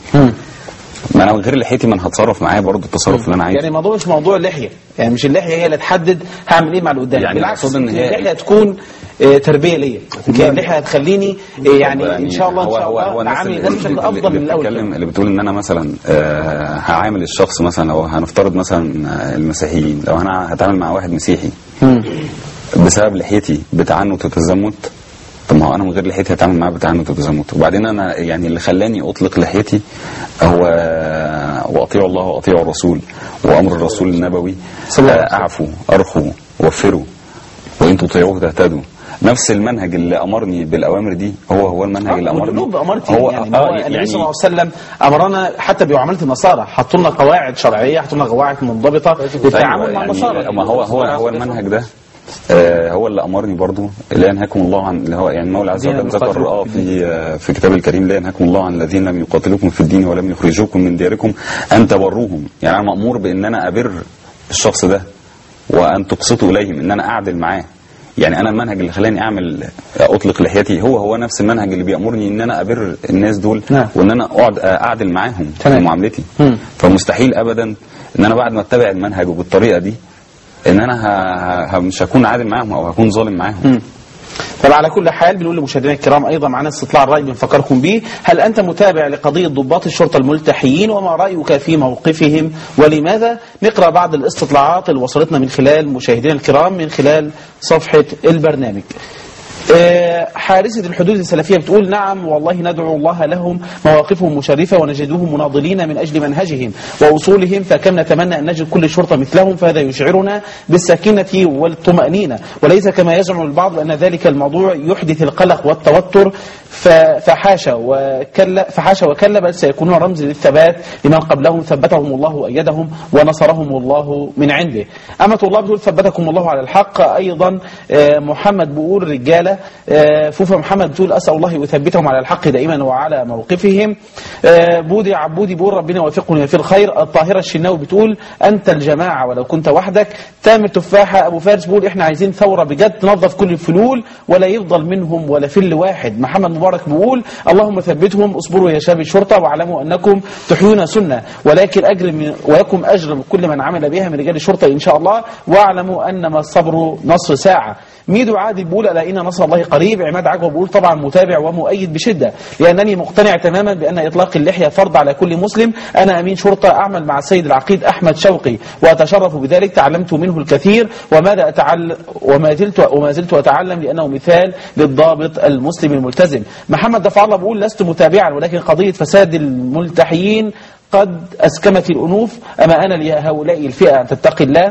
ما انا من غير لحيتي ما انا هتصرف معاه برضه التصرف اللي انا عايزه يعني الموضوع مش موضوع اللحيه يعني مش اللحيه هي اللي تحدد هعمل ايه مع اللي قدامي يعني بالعكس أقصد إن هي- اللحيه تكون آه، تربيه ليا يمكن اللحيه هتخليني آه، يعني ان شاء الله ان هو شاء هو هو الله الناس اعامل اللي, الناس بشكل اللي, افضل من اللي الاول بتتكلم اللي بتقول ان انا مثلا آه هعامل الشخص مثلا لو هنفترض مثلا آه، المسيحيين لو انا هتعامل مع واحد مسيحي بسبب لحيتي بتعنت وتزمت طب ما هو انا من غير لحيتي هتعامل معاه بتعنت وتزمت وبعدين انا يعني اللي خلاني اطلق لحيتي هو واطيعوا الله واطيعوا الرسول وامر الرسول النبوي آه، اعفوا ارخوا وفروا وان تطيعوه تهتدوا نفس المنهج اللي امرني بالاوامر دي هو هو المنهج اللي امرني والقلوب امرت هو يعني, آه هو النبي صلى الله عليه وسلم امرنا حتى بمعامله النصارى حطوا لنا قواعد شرعيه حطوا لنا قواعد منضبطه للتعامل أيوة مع يعني النصارى ما هو هو هو المنهج ده آه هو اللي امرني برضو لا ينهاكم الله عن اللي هو يعني المولى عز وجل ذكر اه في آه في كتاب الكريم لا ينهاكم الله عن الذين لم يقاتلوكم في الدين ولم يخرجوكم من دياركم ان تبروهم يعني انا مامور بان انا ابر الشخص ده وان تقسطوا اليهم ان انا اعدل معاه يعني انا المنهج اللي خلاني اعمل اطلق لحيتي هو هو نفس المنهج اللي بيامرني ان انا ابر الناس دول نعم. وان انا اقعد اعدل معاهم في تمام. معاملتي مم. فمستحيل ابدا ان انا بعد ما اتبع المنهج وبالطريقه دي ان انا ه... ه... مش هكون عادل معاهم او هكون ظالم معاهم طب على كل حال بنقول لمشاهدينا الكرام ايضا معنا استطلاع الراي بنفكركم به هل انت متابع لقضيه ضباط الشرطه الملتحيين وما رايك في موقفهم ولماذا نقرا بعض الاستطلاعات اللي وصلتنا من خلال مشاهدينا الكرام من خلال صفحه البرنامج آه، حارسة الحدود السلفية بتقول نعم والله ندعو الله لهم مواقفهم مشرفة ونجدوهم مناضلين من أجل منهجهم وأصولهم فكم نتمنى أن نجد كل شرطة مثلهم فهذا يشعرنا بالسكينة والطمأنينة وليس كما يزعم البعض أن ذلك الموضوع يحدث القلق والتوتر ف- فحاشا وكلا فحاشا وكلا بل سيكونون رمز للثبات لمن قبلهم ثبتهم الله وأيدهم ونصرهم الله من عنده أمة الله بتقول ثبتكم الله على الحق أيضا آه، محمد بيقول رجالة آه، فوفا محمد بتقول أسأل الله يثبتهم على الحق دائما وعلى موقفهم آه، بودي عبودي بيقول ربنا يوفقني في الخير الطاهرة الشناوي بتقول أنت الجماعة ولو كنت وحدك تامر تفاحة أبو فارس بيقول إحنا عايزين ثورة بجد تنظف كل الفلول ولا يفضل منهم ولا فل واحد محمد مبارك بيقول اللهم ثبتهم اصبروا يا شباب الشرطة واعلموا أنكم تحيون سنة ولكن أجر من ولكم أجر من كل من عمل بها من رجال الشرطة إن شاء الله واعلموا أنما الصبر نصر ساعة ميدو عادل بيقول ألا إن نصر الله قريب عماد عجوة بيقول طبعا متابع ومؤيد بشدة لأنني مقتنع تماما بأن إطلاق اللحية فرض على كل مسلم أنا أمين شرطة أعمل مع السيد العقيد أحمد شوقي وأتشرف بذلك تعلمت منه الكثير وماذا أتعلم وما زلت وما زلت أتعلم لأنه مثال للضابط المسلم الملتزم محمد دفع الله بيقول لست متابعا ولكن قضية فساد الملتحيين قد أسكمت الأنوف أما أنا لهؤلاء الفئة أن تتقي الله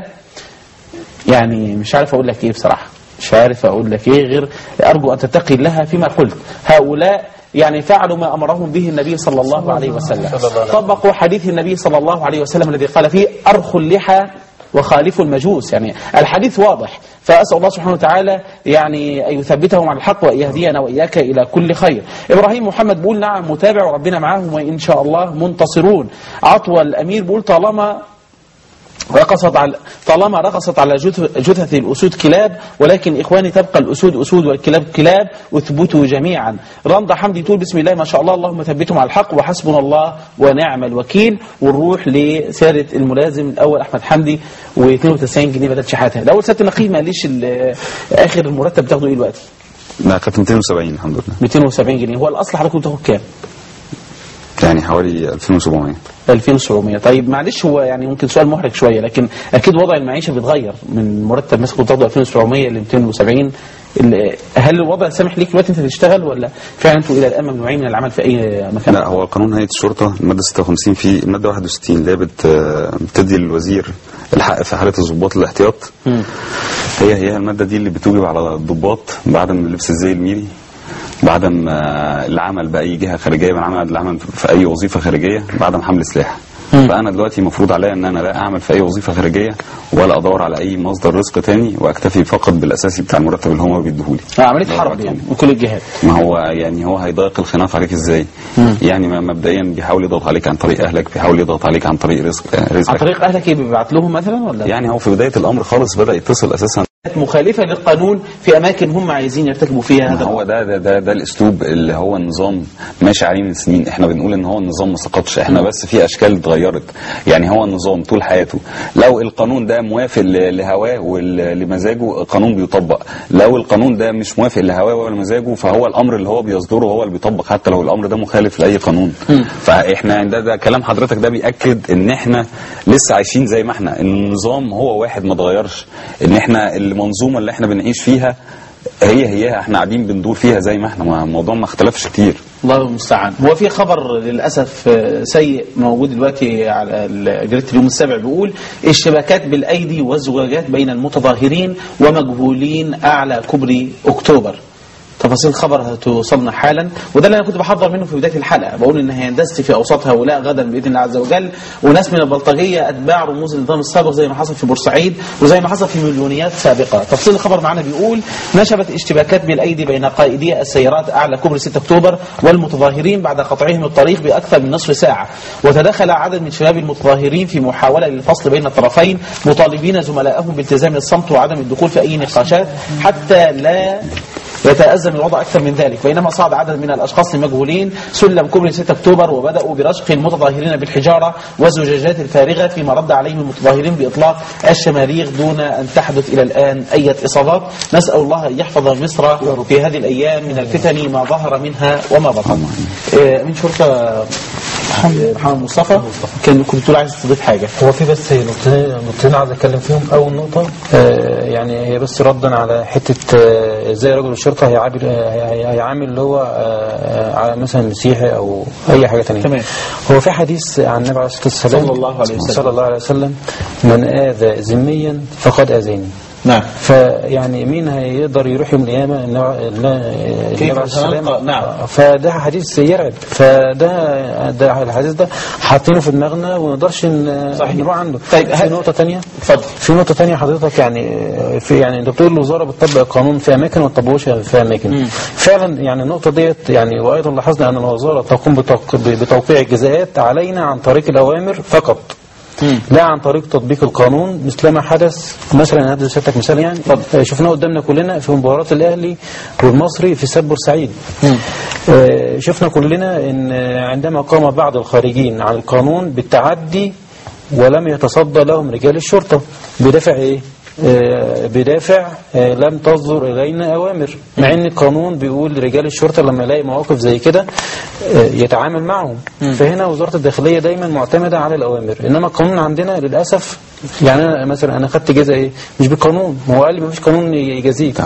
يعني مش عارف أقول لك إيه بصراحة مش عارف أقول لك إيه غير أرجو أن تتقي الله فيما قلت هؤلاء يعني فعلوا ما أمرهم به النبي صلى الله عليه وسلم طبقوا حديث النبي صلى الله عليه وسلم الذي قال فيه أرخوا اللحى وخالفوا المجوس يعني الحديث واضح فأسأل الله سبحانه وتعالى يعني أن يثبتهم على الحق وأن يهدينا وإياك إلى كل خير إبراهيم محمد بيقول نعم متابع وربنا معاهم وإن شاء الله منتصرون عطوى الأمير بيقول طالما رقصت على طالما رقصت على جث- جثث الأسود كلاب ولكن إخواني تبقى الأسود أسود والكلاب كلاب اثبتوا جميعا رندا حمدي تقول بسم الله ما شاء الله اللهم ثبتهم على الحق وحسبنا الله ونعم الوكيل ونروح لسيادة الملازم الأول أحمد حمدي و92 جنيه بدل شحاتها الأول سيادة النقيب ما قاليش ال- آخر المرتب بتاخده إيه دلوقتي لا كانت 270 الحمد لله 270 جنيه هو الأصل حضرتك بتاخد كام يعني حوالي 2700 2700 طيب معلش هو يعني ممكن سؤال محرج شويه لكن اكيد وضع المعيشه بيتغير من مرتب مثلا كنت تاخده 2700 ل 270 ال- هل الوضع سامح ليك دلوقتي انت تشتغل ولا فعلا انتوا الى الان ممنوعين من العمل في اي مكان؟ لا هو قانون هيئه الشرطه الماده 56 في الماده 61 اللي هي بت- بتدي للوزير الحق في حاله الضباط الاحتياط مم. هي هي الماده دي اللي بتوجب على الضباط بعدم لبس الزي الميري بعدم آه، العمل باي جهه خارجيه من عمل العمل في اي وظيفه خارجيه بعدم حمل سلاح فانا دلوقتي مفروض عليا ان انا لا اعمل في اي وظيفه خارجيه ولا ادور على اي مصدر رزق تاني واكتفي فقط بالاساسي بتاع المرتب اللي هم بيديهولي آه، عمليه حرب يعني من كل الجهات ما هو يعني هو هيضيق الخلاف عليك ازاي يعني ما- مبدئيا بيحاول يضغط عليك عن طريق اهلك بيحاول يضغط عليك عن طريق رزق رزقك عن طريق اهلك ايه بيبعت لهم مثلا ولا يعني هو في بدايه الامر خالص بدا يتصل اساسا مخالفه للقانون في اماكن هم عايزين يرتكبوا فيها ما هذا هو ده ده ده, ده الاسلوب اللي هو النظام ماشي عليه من سنين احنا بنقول ان هو النظام ما سقطش احنا بس في اشكال اتغيرت يعني هو النظام طول حياته لو القانون ده موافق ل- لهواه ولمزاجه القانون بيطبق لو القانون ده مش موافق لهواه ولا مزاجه فهو الامر اللي هو بيصدره هو اللي بيطبق حتى لو الامر ده مخالف لاي قانون فاحنا ده, ده كلام حضرتك ده بياكد ان احنا لسه عايشين زي ما احنا النظام هو واحد ما اتغيرش ان احنا المنظومه اللي احنا بنعيش فيها هي هي احنا قاعدين بندور فيها زي ما احنا ما- الموضوع ما اختلفش كتير الله المستعان هو في خبر للاسف آه، سيء موجود دلوقتي على ال- جريده اليوم السابع بيقول الشبكات بالايدي والزجاجات بين المتظاهرين ومجهولين اعلى كوبري اكتوبر تفاصيل الخبر هتوصلنا حالا وده اللي انا كنت بحضر منه في بدايه الحلقه بقول ان هيندس في اوساط هؤلاء غدا باذن الله عز وجل وناس من البلطجيه اتباع رموز النظام السابق زي ما حصل في بورسعيد وزي ما حصل في مليونيات سابقه تفصيل الخبر معنا بيقول نشبت اشتباكات بالايدي بين قائدي السيارات اعلى كوبري 6 اكتوبر والمتظاهرين بعد قطعهم الطريق باكثر من نصف ساعه وتدخل عدد من شباب المتظاهرين في محاوله للفصل بين الطرفين مطالبين زملائهم بالتزام الصمت وعدم الدخول في اي نقاشات حتى لا يتأزم الوضع أكثر من ذلك بينما صعد عدد من الأشخاص المجهولين سلم كوبري 6 أكتوبر وبدأوا برشق المتظاهرين بالحجارة والزجاجات الفارغة فيما رد عليهم المتظاهرين بإطلاق الشماريخ دون أن تحدث إلى الآن أي إصابات نسأل الله أن يحفظ مصر في هذه الأيام من الفتن ما ظهر منها وما بطن آه، من شرطة محمد مصطفى كان كنت بتقول عايز تضيف حاجه هو في بس نقطتين نقطتين عايز اتكلم فيهم اول نقطه آه يعني هي بس ردا على حته آه، ازاي رجل الشرطه هيعامل هي- هيعامل اللي هو آه، على مثلا مسيحي او اي حاجه ثانيه تمام. هو في حديث عن النبي عليه الصلاه والسلام صلى الله عليه وسلم. صلى الله عليه وسلم من اذى ذميا فقد اذاني نعم فيعني مين هيقدر يروح يوم القيامة النبي النبي عليه السلام سنلقى؟ نعم. فده حديث يرعب فده ده الحديث ده حاطينه في دماغنا وما نقدرش ن- صحيح. نروح عنده طيب، في ه- نقطة تانية اتفضل. في نقطة تانية حضرتك يعني في يعني انت بتقول الوزارة بتطبق القانون في أماكن وما تطبقوش في أماكن فعلا يعني النقطة ديت يعني وأيضا لاحظنا أن الوزارة تقوم بتوق- بتوقيع الجزاءات علينا عن طريق الأوامر فقط لا عن طريق تطبيق القانون مثلما حدث مثلا هدي سيادتك مثال يعني آه، شفناه قدامنا كلنا في مباراة الأهلي والمصري في استاد بورسعيد آه، شفنا كلنا ان عندما قام بعض الخارجين عن القانون بالتعدي ولم يتصدى لهم رجال الشرطة بدافع ايه آه، بدافع آه، لم تصدر الينا اوامر مع ان القانون بيقول رجال الشرطه لما يلاقي مواقف زي كده آه، يتعامل معهم فهنا وزاره الداخليه دايما معتمده على الاوامر انما القانون عندنا للاسف يعني انا مثلا انا خدت جزء ايه مش بالقانون ما هو قال لي ما فيش قانون يجازيك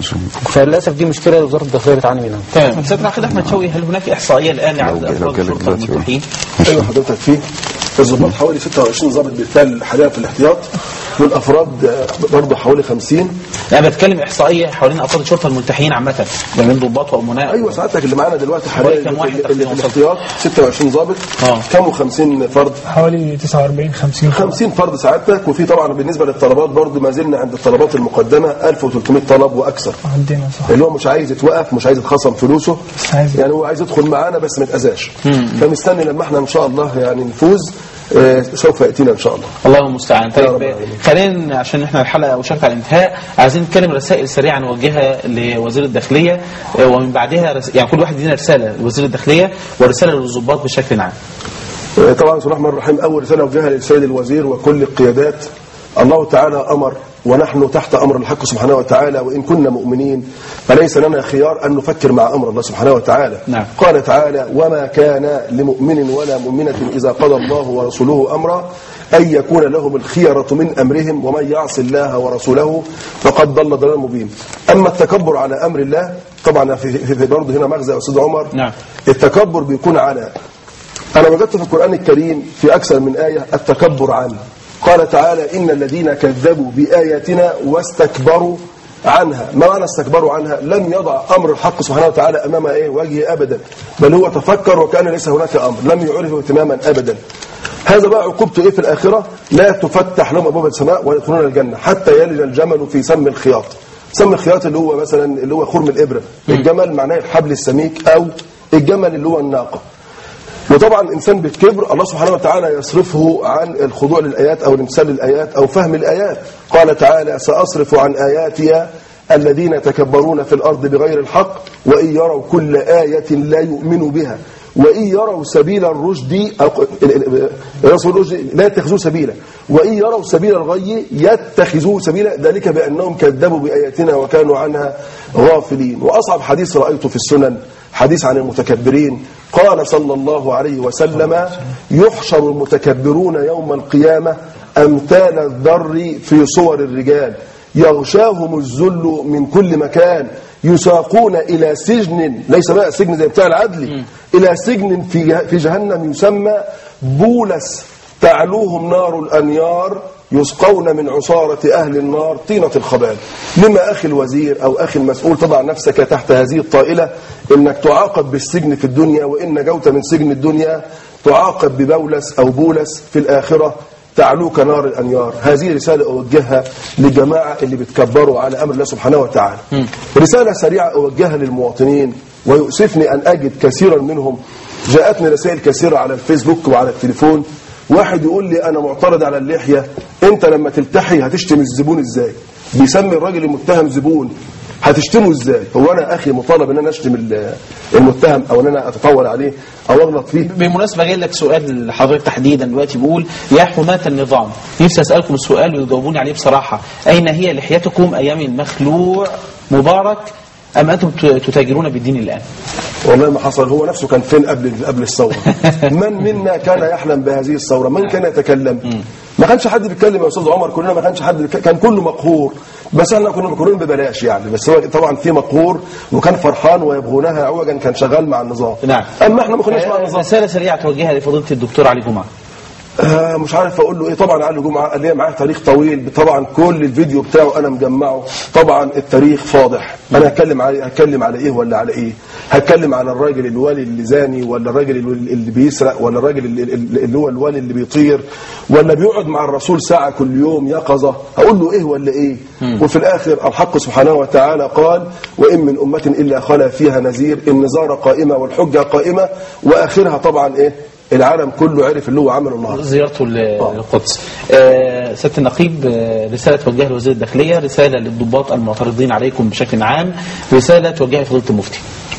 فللاسف دي مشكله وزاره الداخليه بتعاني منها تمام سيدنا العقيد احمد شوقي هل هناك احصائيه الان لعدد افراد الشرطه المتاحين؟ ايوه حضرتك فيه الضباط حوالي 26 ضابط بالفعل حاليا في الاحتياط والافراد آه، برضه حوالي 50 انا بتكلم احصائيه حوالين افراد الشرطه المنتحين عامه ما بين ضباط وامناء ايوه سعادتك اللي معانا دلوقتي حوالي حاليا كم واحد اللي تقريبا في الاحتياط 26 ضابط اه. كم 50 فرد حوالي 49 50 50 فرد سعادتك وفي طبعا بالنسبه للطلبات برضه ما زلنا عند الطلبات المقدمه 1300 طلب واكثر عندنا صح اللي هو مش عايز يتوقف مش عايز يتخصم فلوسه مش عايز- يعني هو عايز يدخل معانا بس ما يتاذاش فمستني لما احنا ان شاء الله يعني نفوز آه، سوف ياتينا ان شاء الله الله المستعان يا رب طيب العالمين. خلينا عشان احنا الحلقه وشرط على الانتهاء عايزين نتكلم رسائل سريعه نوجهها لوزير الداخليه آه، ومن بعدها رس... يعني كل واحد يدينا رساله لوزير الداخليه ورساله للضباط بشكل عام آه، طبعا بسم الله الرحمن الرحيم اول رساله اوجهها للسيد الوزير وكل القيادات الله تعالى امر ونحن تحت امر الحق سبحانه وتعالى وان كنا مؤمنين فليس لنا خيار ان نفكر مع امر الله سبحانه وتعالى نعم. قال تعالى وما كان لمؤمن ولا مؤمنه اذا قضى الله ورسوله امرا ان يكون لهم الخيره من امرهم ومن يعص الله ورسوله فقد ضل ضلالا مبين اما التكبر على امر الله طبعا في, في, في برضه هنا مغزى يا استاذ عمر نعم. التكبر بيكون على أنا وجدت في القرآن الكريم في أكثر من آية التكبر عنه قال تعالى إن الذين كذبوا بآياتنا واستكبروا عنها ما معنى استكبروا عنها لم يضع أمر الحق سبحانه وتعالى أمام إيه وجهه أبدا بل هو تفكر وكان ليس هناك أمر لم يعرفه اهتماما أبدا هذا بقى عقوبته إيه في الآخرة لا تفتح لهم أبواب السماء ويدخلون الجنة حتى يلج الجمل في سم الخياط سم الخياط اللي هو مثلا اللي هو خرم الإبرة الجمل معناه الحبل السميك أو الجمل اللي هو الناقة وطبعا الانسان بالكبر الله سبحانه وتعالى يصرفه عن الخضوع للايات او الامثال للايات او فهم الايات قال تعالى ساصرف عن اياتي الذين يتكبرون في الارض بغير الحق وان يروا كل ايه لا يؤمنوا بها وان يروا سبيل الرشد أو رسول الرشد لا يتخذوه سبيلا وان يروا سبيل الغي يتخذوه سبيلا ذلك بانهم كذبوا باياتنا وكانوا عنها غافلين واصعب حديث رايته في السنن حديث عن المتكبرين قال صلى الله عليه وسلم يحشر المتكبرون يوم القيامة أمثال الذر في صور الرجال يغشاهم الذل من كل مكان يساقون إلى سجن ليس بقى سجن زي بتاع العدل إلى سجن في جه- في جهنم يسمى بولس تعلوهم نار الأنيار يسقون من عصارة أهل النار طينة الخبال لما أخي الوزير أو أخي المسؤول تضع نفسك تحت هذه الطائلة إنك تعاقب بالسجن في الدنيا وإن نجوت من سجن الدنيا تعاقب ببولس أو بولس في الآخرة تعلوك نار الأنيار هذه رسالة أوجهها للجماعة اللي بيتكبروا على أمر الله سبحانه وتعالى رسالة سريعة أوجهها للمواطنين ويؤسفني أن أجد كثيرا منهم جاءتني رسائل كثيرة على الفيسبوك وعلى التليفون واحد يقول لي انا معترض على اللحيه انت لما تلتحي هتشتم الزبون ازاي بيسمي الراجل المتهم زبون هتشتمه ازاي هو انا اخي مطالب ان انا اشتم ال- المتهم او ان انا اتطاول عليه او اغلط فيه بالمناسبه جاي لك سؤال لحضرتك تحديدا دلوقتي بيقول يا حماة النظام نفسي اسالكم السؤال ويجاوبوني عليه بصراحه اين هي لحيتكم ايام المخلوع مبارك ام انتم ت- تتاجرون بالدين الان؟ والله ما حصل هو نفسه كان فين قبل قبل الثوره من منا كان يحلم بهذه الثوره من كان يتكلم ما كانش حد بيتكلم يا استاذ عمر كلنا ما كانش حد بيتك- كان كله مقهور بس احنا كنا مقهورين ببلاش يعني بس هو طبعا في مقهور وكان فرحان ويبغونها عوجا كان شغال مع النظام نعم اما احنا ما كناش مع النظام رسالة سريعة توجهها لفضيلة الدكتور علي جمعة آه مش عارف اقول له ايه طبعا علي جمعه قال لي معاه تاريخ طويل طبعا كل الفيديو بتاعه انا مجمعه طبعا التاريخ فاضح انا هتكلم على هتكلم على ايه ولا على ايه هتكلم على الراجل الوالي اللي زاني ولا الراجل اللي اللي بيسرق ولا الراجل اللي, اللي هو الوالي اللي بيطير ولا بيقعد مع الرسول ساعه كل يوم يقظه هقول له ايه ولا ايه وفي الاخر الحق سبحانه وتعالى قال وان من امه الا خلا فيها نذير النزاره قائمه والحجه قائمه واخرها طبعا ايه العالم كله عرف اللي هو عمله النهارده زيارته ل- للقدس آه، سيادة النقيب آه، رسالة توجهها لوزير الداخلية رسالة للضباط المعترضين عليكم بشكل عام رسالة توجهها لفضيلة المفتي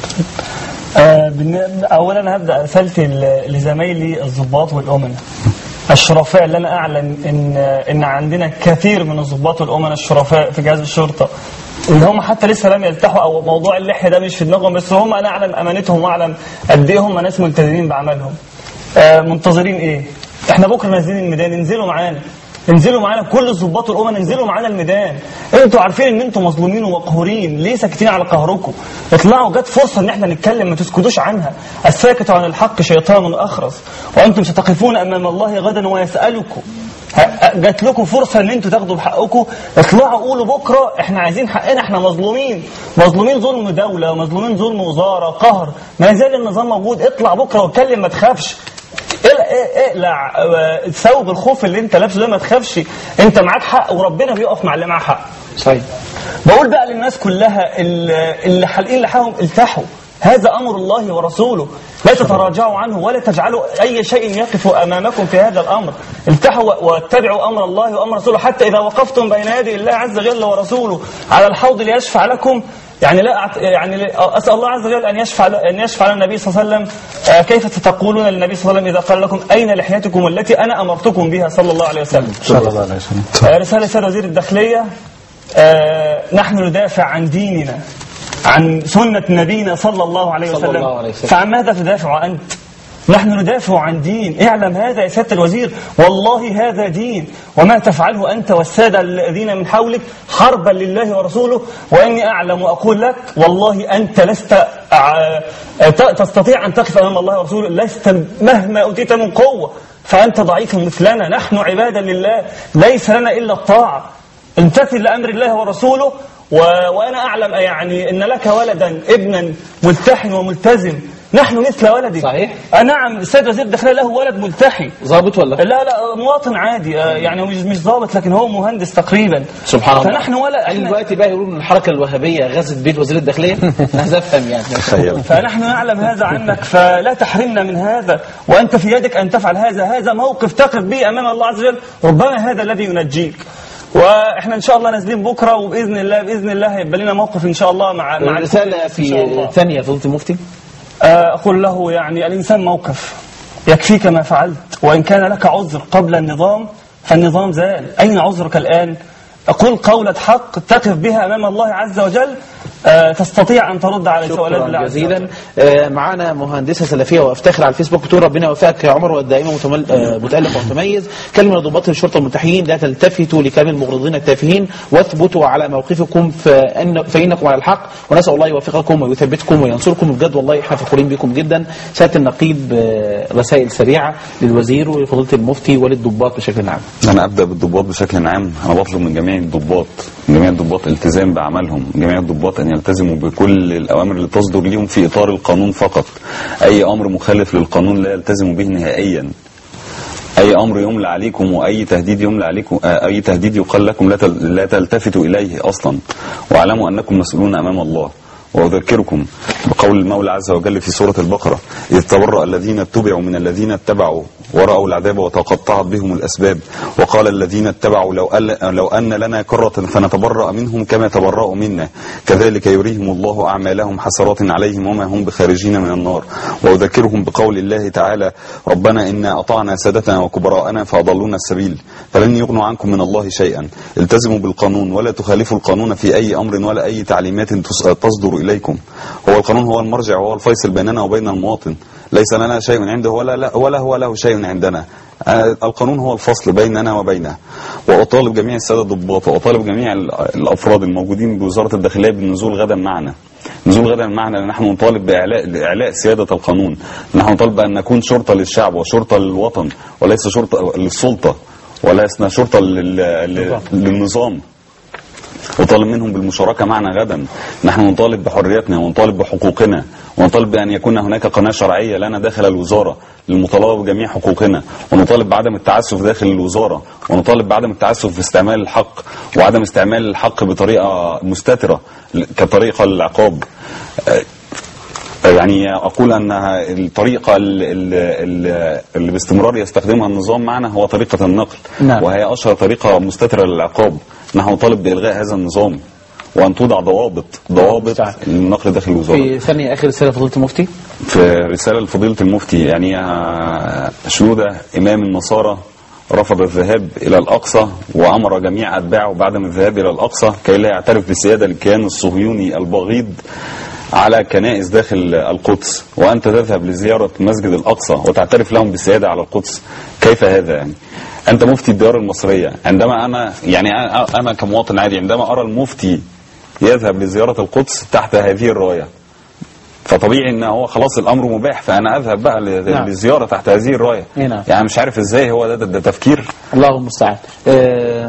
آه، بالن- اولا هبدا رسالتي ل- لزمايلي الضباط والامناء الشرفاء اللي انا اعلم ان ان عندنا كثير من الضباط والامناء الشرفاء في جهاز الشرطه اللي هم حتى لسه لم يلتحوا او موضوع اللحيه ده مش في دماغهم بس هم انا اعلم امانتهم واعلم قد ايه هم ناس ملتزمين بعملهم آه، منتظرين ايه؟ احنا بكره نازلين الميدان انزلوا معانا انزلوا معانا كل الضباط والامم انزلوا معانا الميدان انتوا عارفين ان انتوا مظلومين ومقهورين ليه ساكتين على قهركم اطلعوا جت فرصه ان احنا نتكلم ما تسكتوش عنها الساكت عن الحق شيطان اخرس وانتم ستقفون امام الله غدا ويسالكم ه- جات لكم فرصه ان انتوا تاخدوا بحقكم اطلعوا قولوا بكره احنا عايزين حقنا احنا مظلومين مظلومين ظلم دوله مظلومين ظلم وزاره قهر ما زال النظام موجود اطلع بكره واتكلم ما تخافش اقلع اقلع آه، ثوب الخوف اللي انت لابسه ده ما تخافش انت معاك حق وربنا بيقف مع اللي معاه حق صحيح بقول بقى للناس كلها اللي اللي حالقين لحاهم التحوا هذا امر الله ورسوله لا تتراجعوا عنه ولا تجعلوا اي شيء يقف امامكم في هذا الامر التحوا واتبعوا امر الله وامر رسوله حتى اذا وقفتم بين يدي الله عز وجل ورسوله على الحوض ليشفع لكم يعني لا أعت... يعني لا- اسال الله عز وجل ان يشفع ان يشفع لنا النبي صلى الله عليه وسلم آه، كيف تقولون للنبي صلى الله عليه وسلم اذا قال لكم اين لحيتكم التي انا امرتكم بها صلى الله عليه وسلم صلى الله عليه وسلم آه، رسالة سيد وزير الداخلية آه، نحن ندافع عن ديننا عن سنة نبينا صلى الله عليه صلى وسلم الله عليه وسلم. فعن ماذا تدافع أنت نحن ندافع عن دين اعلم هذا يا سيادة الوزير والله هذا دين وما تفعله أنت والسادة الذين من حولك حربا لله ورسوله وإني أعلم وأقول لك والله أنت لست ع- ت- تستطيع أن تقف أمام الله ورسوله لست مهما أوتيت من قوة فأنت ضعيف مثلنا نحن عبادا لله ليس لنا إلا الطاعة امتثل لأمر الله ورسوله و... وأنا أعلم يعني أن لك ولدا ابنا ملتحن وملتزم نحن مثل ولدك صحيح. آه نعم السيد وزير الداخلية له ولد ملتحي ظابط ولا لا لا مواطن عادي آه، يعني مش مش ضابط لكن هو مهندس تقريبا سبحان الله فنحن ولا هل احنا دلوقتي بقى يقولوا ان الحركه الوهابيه غزت بيت وزير الداخليه؟ انا عايز افهم يعني تخيل فنحن نعلم هذا عنك فلا تحرمنا من هذا وأنت في يدك أن تفعل هذا هذا موقف تقف به أمام الله عز وجل ربما هذا الذي ينجيك واحنا ان شاء الله نازلين بكره وباذن الله باذن الله هيبقى لنا موقف ان شاء الله مع مع الرساله الكل إن شاء الله. في ثانيه فضيله المفتي آه، أقول له يعني الإنسان موقف يكفيك ما فعلت وإن كان لك عذر قبل النظام فالنظام زال أين عذرك الآن قل قولة حق تقف بها أمام الله عز وجل آه، تستطيع أن ترد على سؤالات الله شكرا عز وجل. جزيلا آه، معانا مهندسه سلفيه وافتخر على الفيسبوك بتقول ربنا يوفقك يا عمر والدائما متمل- آه، متالق ومتميز كلمه ضباط الشرطه الملتحيين لا تلتفتوا لكلام المغرضين التافهين واثبتوا على موقفكم فإن فانكم على الحق ونسال الله يوفقكم ويثبتكم وينصركم بجد والله احنا فخورين بكم جدا سياده النقيب آه، رسائل سريعه للوزير ولفضيله المفتي وللضباط بشكل عام انا ابدا بالضباط بشكل عام انا بطلب من جميع الضباط جميع الضباط التزام باعمالهم جميع الضباط ان يلتزموا بكل الاوامر اللي تصدر ليهم في اطار القانون فقط اي امر مخالف للقانون لا يلتزموا به نهائيا اي امر يملى عليكم واي تهديد يملى عليكم آه، اي تهديد يقال لكم لا تل- لا تلتفتوا اليه اصلا واعلموا انكم مسؤولون امام الله واذكركم بقول المولى عز وجل في سوره البقره اذ تبرأ الذين اتبعوا من الذين اتبعوا ورأوا العذاب وتقطعت بهم الاسباب وقال الذين اتبعوا لو أن لو ان لنا كرة فنتبرأ منهم كما تبرأوا منا كذلك يريهم الله اعمالهم حسرات عليهم وما هم بخارجين من النار واذكرهم بقول الله تعالى ربنا انا اطعنا سادتنا وكبراءنا فاضلونا السبيل فلن يغنوا عنكم من الله شيئا التزموا بالقانون ولا تخالفوا القانون في اي امر ولا اي تعليمات تس- تصدر إليكم هو القانون هو المرجع وهو الفيصل بيننا وبين المواطن ليس لنا شيء عنده ولا, لا ولا هو له شيء عندنا آه، القانون هو الفصل بيننا وبينه وأطالب جميع السادة الضباط وأطالب جميع ال- الأفراد الموجودين بوزارة الداخلية بالنزول غدا معنا نزول غدا معنا لأن نحن نطالب بإعلاء إعلاء سيادة القانون نحن نطالب بأن نكون شرطة للشعب وشرطة للوطن وليس شرطة للسلطة ولسنا شرطة لل- لل- للنظام وطالب منهم بالمشاركة معنا غدا نحن نطالب بحريتنا ونطالب بحقوقنا ونطالب بأن يكون هناك قناة شرعية لنا داخل الوزارة للمطالبة بجميع حقوقنا ونطالب بعدم التعسف داخل الوزارة ونطالب بعدم التعسف في استعمال الحق وعدم استعمال الحق بطريقة مستترة كطريقة للعقاب آه، يعني أقول أن الطريقة ال- ال- ال- اللي باستمرار يستخدمها النظام معنا هو طريقة النقل نعم. وهي أشهر طريقة مستترة للعقاب نحن نطالب بإلغاء هذا النظام وأن توضع ضوابط ضوابط للنقل داخل الوزارة في ثانية آخر رسالة فضيلة المفتي في رسالة لفضيلة المفتي يعني آه، شنودة إمام النصارى رفض الذهاب إلى الأقصى وأمر جميع أتباعه بعدم الذهاب إلى الأقصى كي لا يعترف بالسيادة للكيان الصهيوني البغيض على كنائس داخل القدس وأنت تذهب لزيارة مسجد الأقصى وتعترف لهم بالسيادة على القدس كيف هذا يعني أنت مفتي الديار المصرية عندما أنا يعني أنا- أنا كمواطن عادي عندما أرى المفتي يذهب لزيارة القدس تحت هذه الراية فطبيعي ان هو خلاص الامر مباح فانا اذهب بقى ل- نعم. للزياره تحت هذه الرايه إيه نعم. يعني مش عارف ازاي هو ده, ده, ده تفكير الله المستعان آه،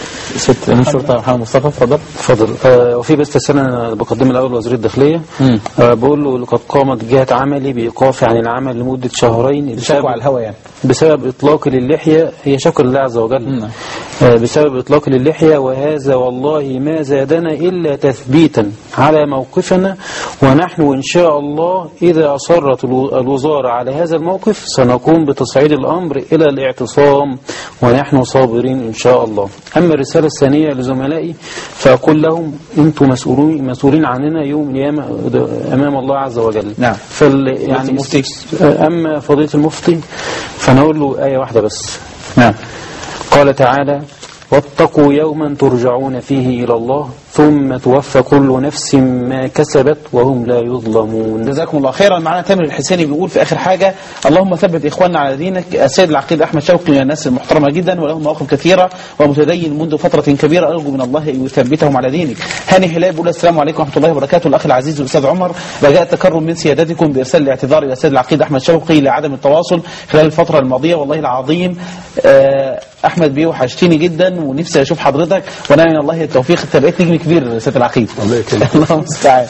ست من الشرطة محمد مصطفى اتفضل اتفضل آه، وفي بس رسالة أنا بقدمها الأول لوزير الداخلية مم. آه، بقول له لقد قامت جهة عملي بإيقافي عن العمل لمدة شهرين شكوى على الهواء يعني بسبب إطلاقي للحية هي شكوى لله عز وجل نعم. آه، بسبب إطلاقي للحية وهذا والله ما زادنا إلا تثبيتا على موقفنا ونحن إن شاء الله إذا أصرت الو- الوزارة على هذا الموقف سنقوم بتصعيد الأمر إلى الاعتصام ونحن صابرين إن شاء الله أما الرسالة الثانية لزملائي فأقول لهم أنتم مسؤولين مسؤولين عننا يوم القيامة أمام الله عز وجل نعم. فال يعني المفتي. أما فضيلة المفتي فنقول له آية واحدة بس نعم قال تعالى واتقوا يوما ترجعون فيه إلى الله ثم توفى كل نفس ما كسبت وهم لا يظلمون جزاكم الله خيرا معنا تامر الحسيني بيقول في اخر حاجه اللهم ثبت اخواننا على دينك السيد العقيد احمد شوقي من الناس المحترمه جدا وله مواقف كثيره ومتدين منذ فتره كبيره ارجو من الله ان يثبتهم على دينك هاني هلال بيقول السلام عليكم ورحمه الله وبركاته الاخ العزيز الاستاذ عمر رجاء التكرم من سيادتكم بارسال الاعتذار الى السيد العقيد احمد شوقي لعدم التواصل خلال الفتره الماضيه والله العظيم آه، احمد بيه وحشتني جدا ونفسي اشوف حضرتك وانا من الله التوفيق انت بقيت نجم كبير سياده العقيد الله يكرمك. الله المستعان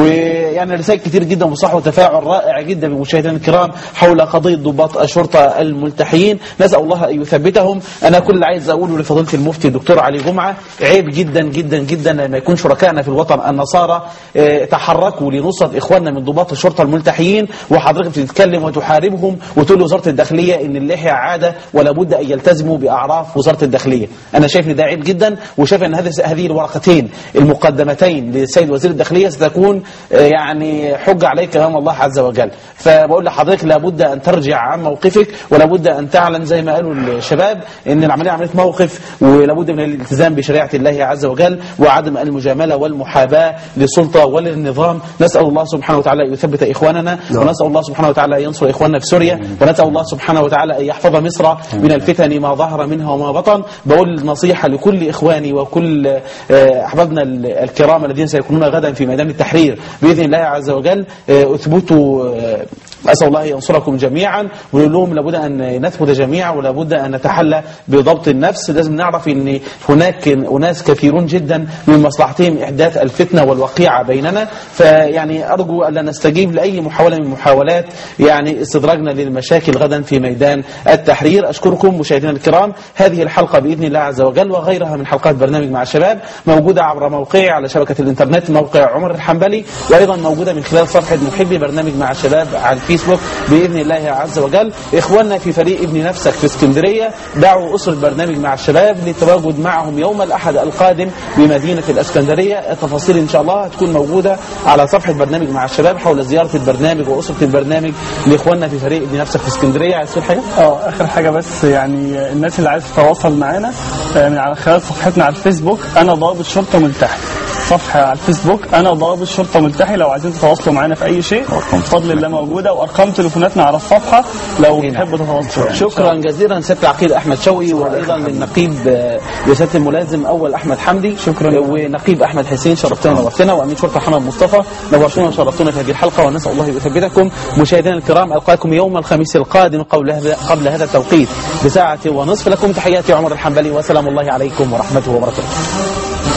ويعني رسائل كتير جدا وصح وتفاعل رائع جدا من مشاهدينا الكرام حول قضيه ضباط الشرطه الملتحيين نسال الله ان يثبتهم انا كل اللي عايز اقوله لفضيله المفتي الدكتور علي جمعه عيب جدا جدا جدا لما يكون شركائنا في الوطن النصارى آه، تحركوا لنصره اخواننا من ضباط الشرطه الملتحيين وحضرتك بتتكلم وتحاربهم وتقول لوزاره الداخليه ان اللحيه عاده ولا بد ان يلتزموا باعراف وزاره الداخليه انا شايف ان ده عيب جدا وشايف ان هذه هذه الورقتين المقدمتين للسيد وزير الداخليه ستكون آه، يعني حجه عليك امام الله عز وجل فبقول لحضرتك لابد ان ترجع عن موقفك ولابد ان تعلن زي ما قالوا الشباب ان العمليه عمليه موقف ولابد من الالتزام بشريعه الله عز وجل وعدم المجامله والمحاباه للسلطه وللنظام نسال الله سبحانه وتعالى ان يثبت اخواننا ونسال الله سبحانه وتعالى ان ينصر اخواننا في سوريا ونسال الله سبحانه وتعالى ان يحفظ مصر من الفتن ما ظهر منها وما بطن بقول نصيحه لكل اخواني وكل آه، احبابنا ال- الكرام الذين سيكونون غدا في ميدان التحرير باذن الله عز وجل آه، اثبتوا آه، اسال الله ان ينصركم جميعا ونقول لهم لابد ان نثبت جميعا ولابد ان نتحلى بضبط النفس لازم نعرف ان هناك اناس كثيرون جدا من مصلحتهم احداث الفتنه والوقيعه بيننا فيعني ارجو الا نستجيب لاي محاوله من محاولات يعني استدراجنا للمشاكل غدا في ميدان التحرير اشكركم مشاهدينا الكرام هذه الحلقه باذن الله عز وجل وغيرها من حلقات برنامج مع الشباب موجوده عبر موقعي على شبكه الانترنت موقع عمر الحنبلي وايضا موجوده من خلال صفحه محبي برنامج مع الشباب على الفيسبوك باذن الله عز وجل اخواننا في فريق ابن نفسك في اسكندريه دعوا اسره برنامج مع الشباب للتواجد معهم يوم الاحد القادم بمدينه الاسكندريه التفاصيل ان شاء الله هتكون موجوده على صفحه برنامج مع الشباب حول زياره البرنامج واسره البرنامج لاخواننا في فريق ابن نفسك في اسكندريه عايز تقول حاجه؟ اه اخر حاجه بس يعني الناس اللي عايز تتواصل معانا آه، من على خلال صفحتنا على الفيسبوك انا ضابط شرطه ملتحي الصفحه على الفيسبوك انا وضوابط الشرطه ملتحي لو عايزين تتواصلوا معانا في اي شيء بفضل الله موجوده وارقام تليفوناتنا على الصفحه لو تحبوا تتواصلوا شكرا جزيلا سياده العقيد احمد شوقي وايضا للنقيب آه، لسياده الملازم اول احمد حمدي شكرا ونقيب احمد حسين شرفتنا ونورتنا وامين شرطه محمد مصطفى نورتونا وشرفتونا في هذه الحلقه ونسال الله يثبتكم مشاهدينا الكرام القاكم يوم الخميس القادم قبل هذا قبل هذا التوقيت بساعه ونصف لكم تحياتي عمر الحنبلي وسلام الله عليكم ورحمته وبركاته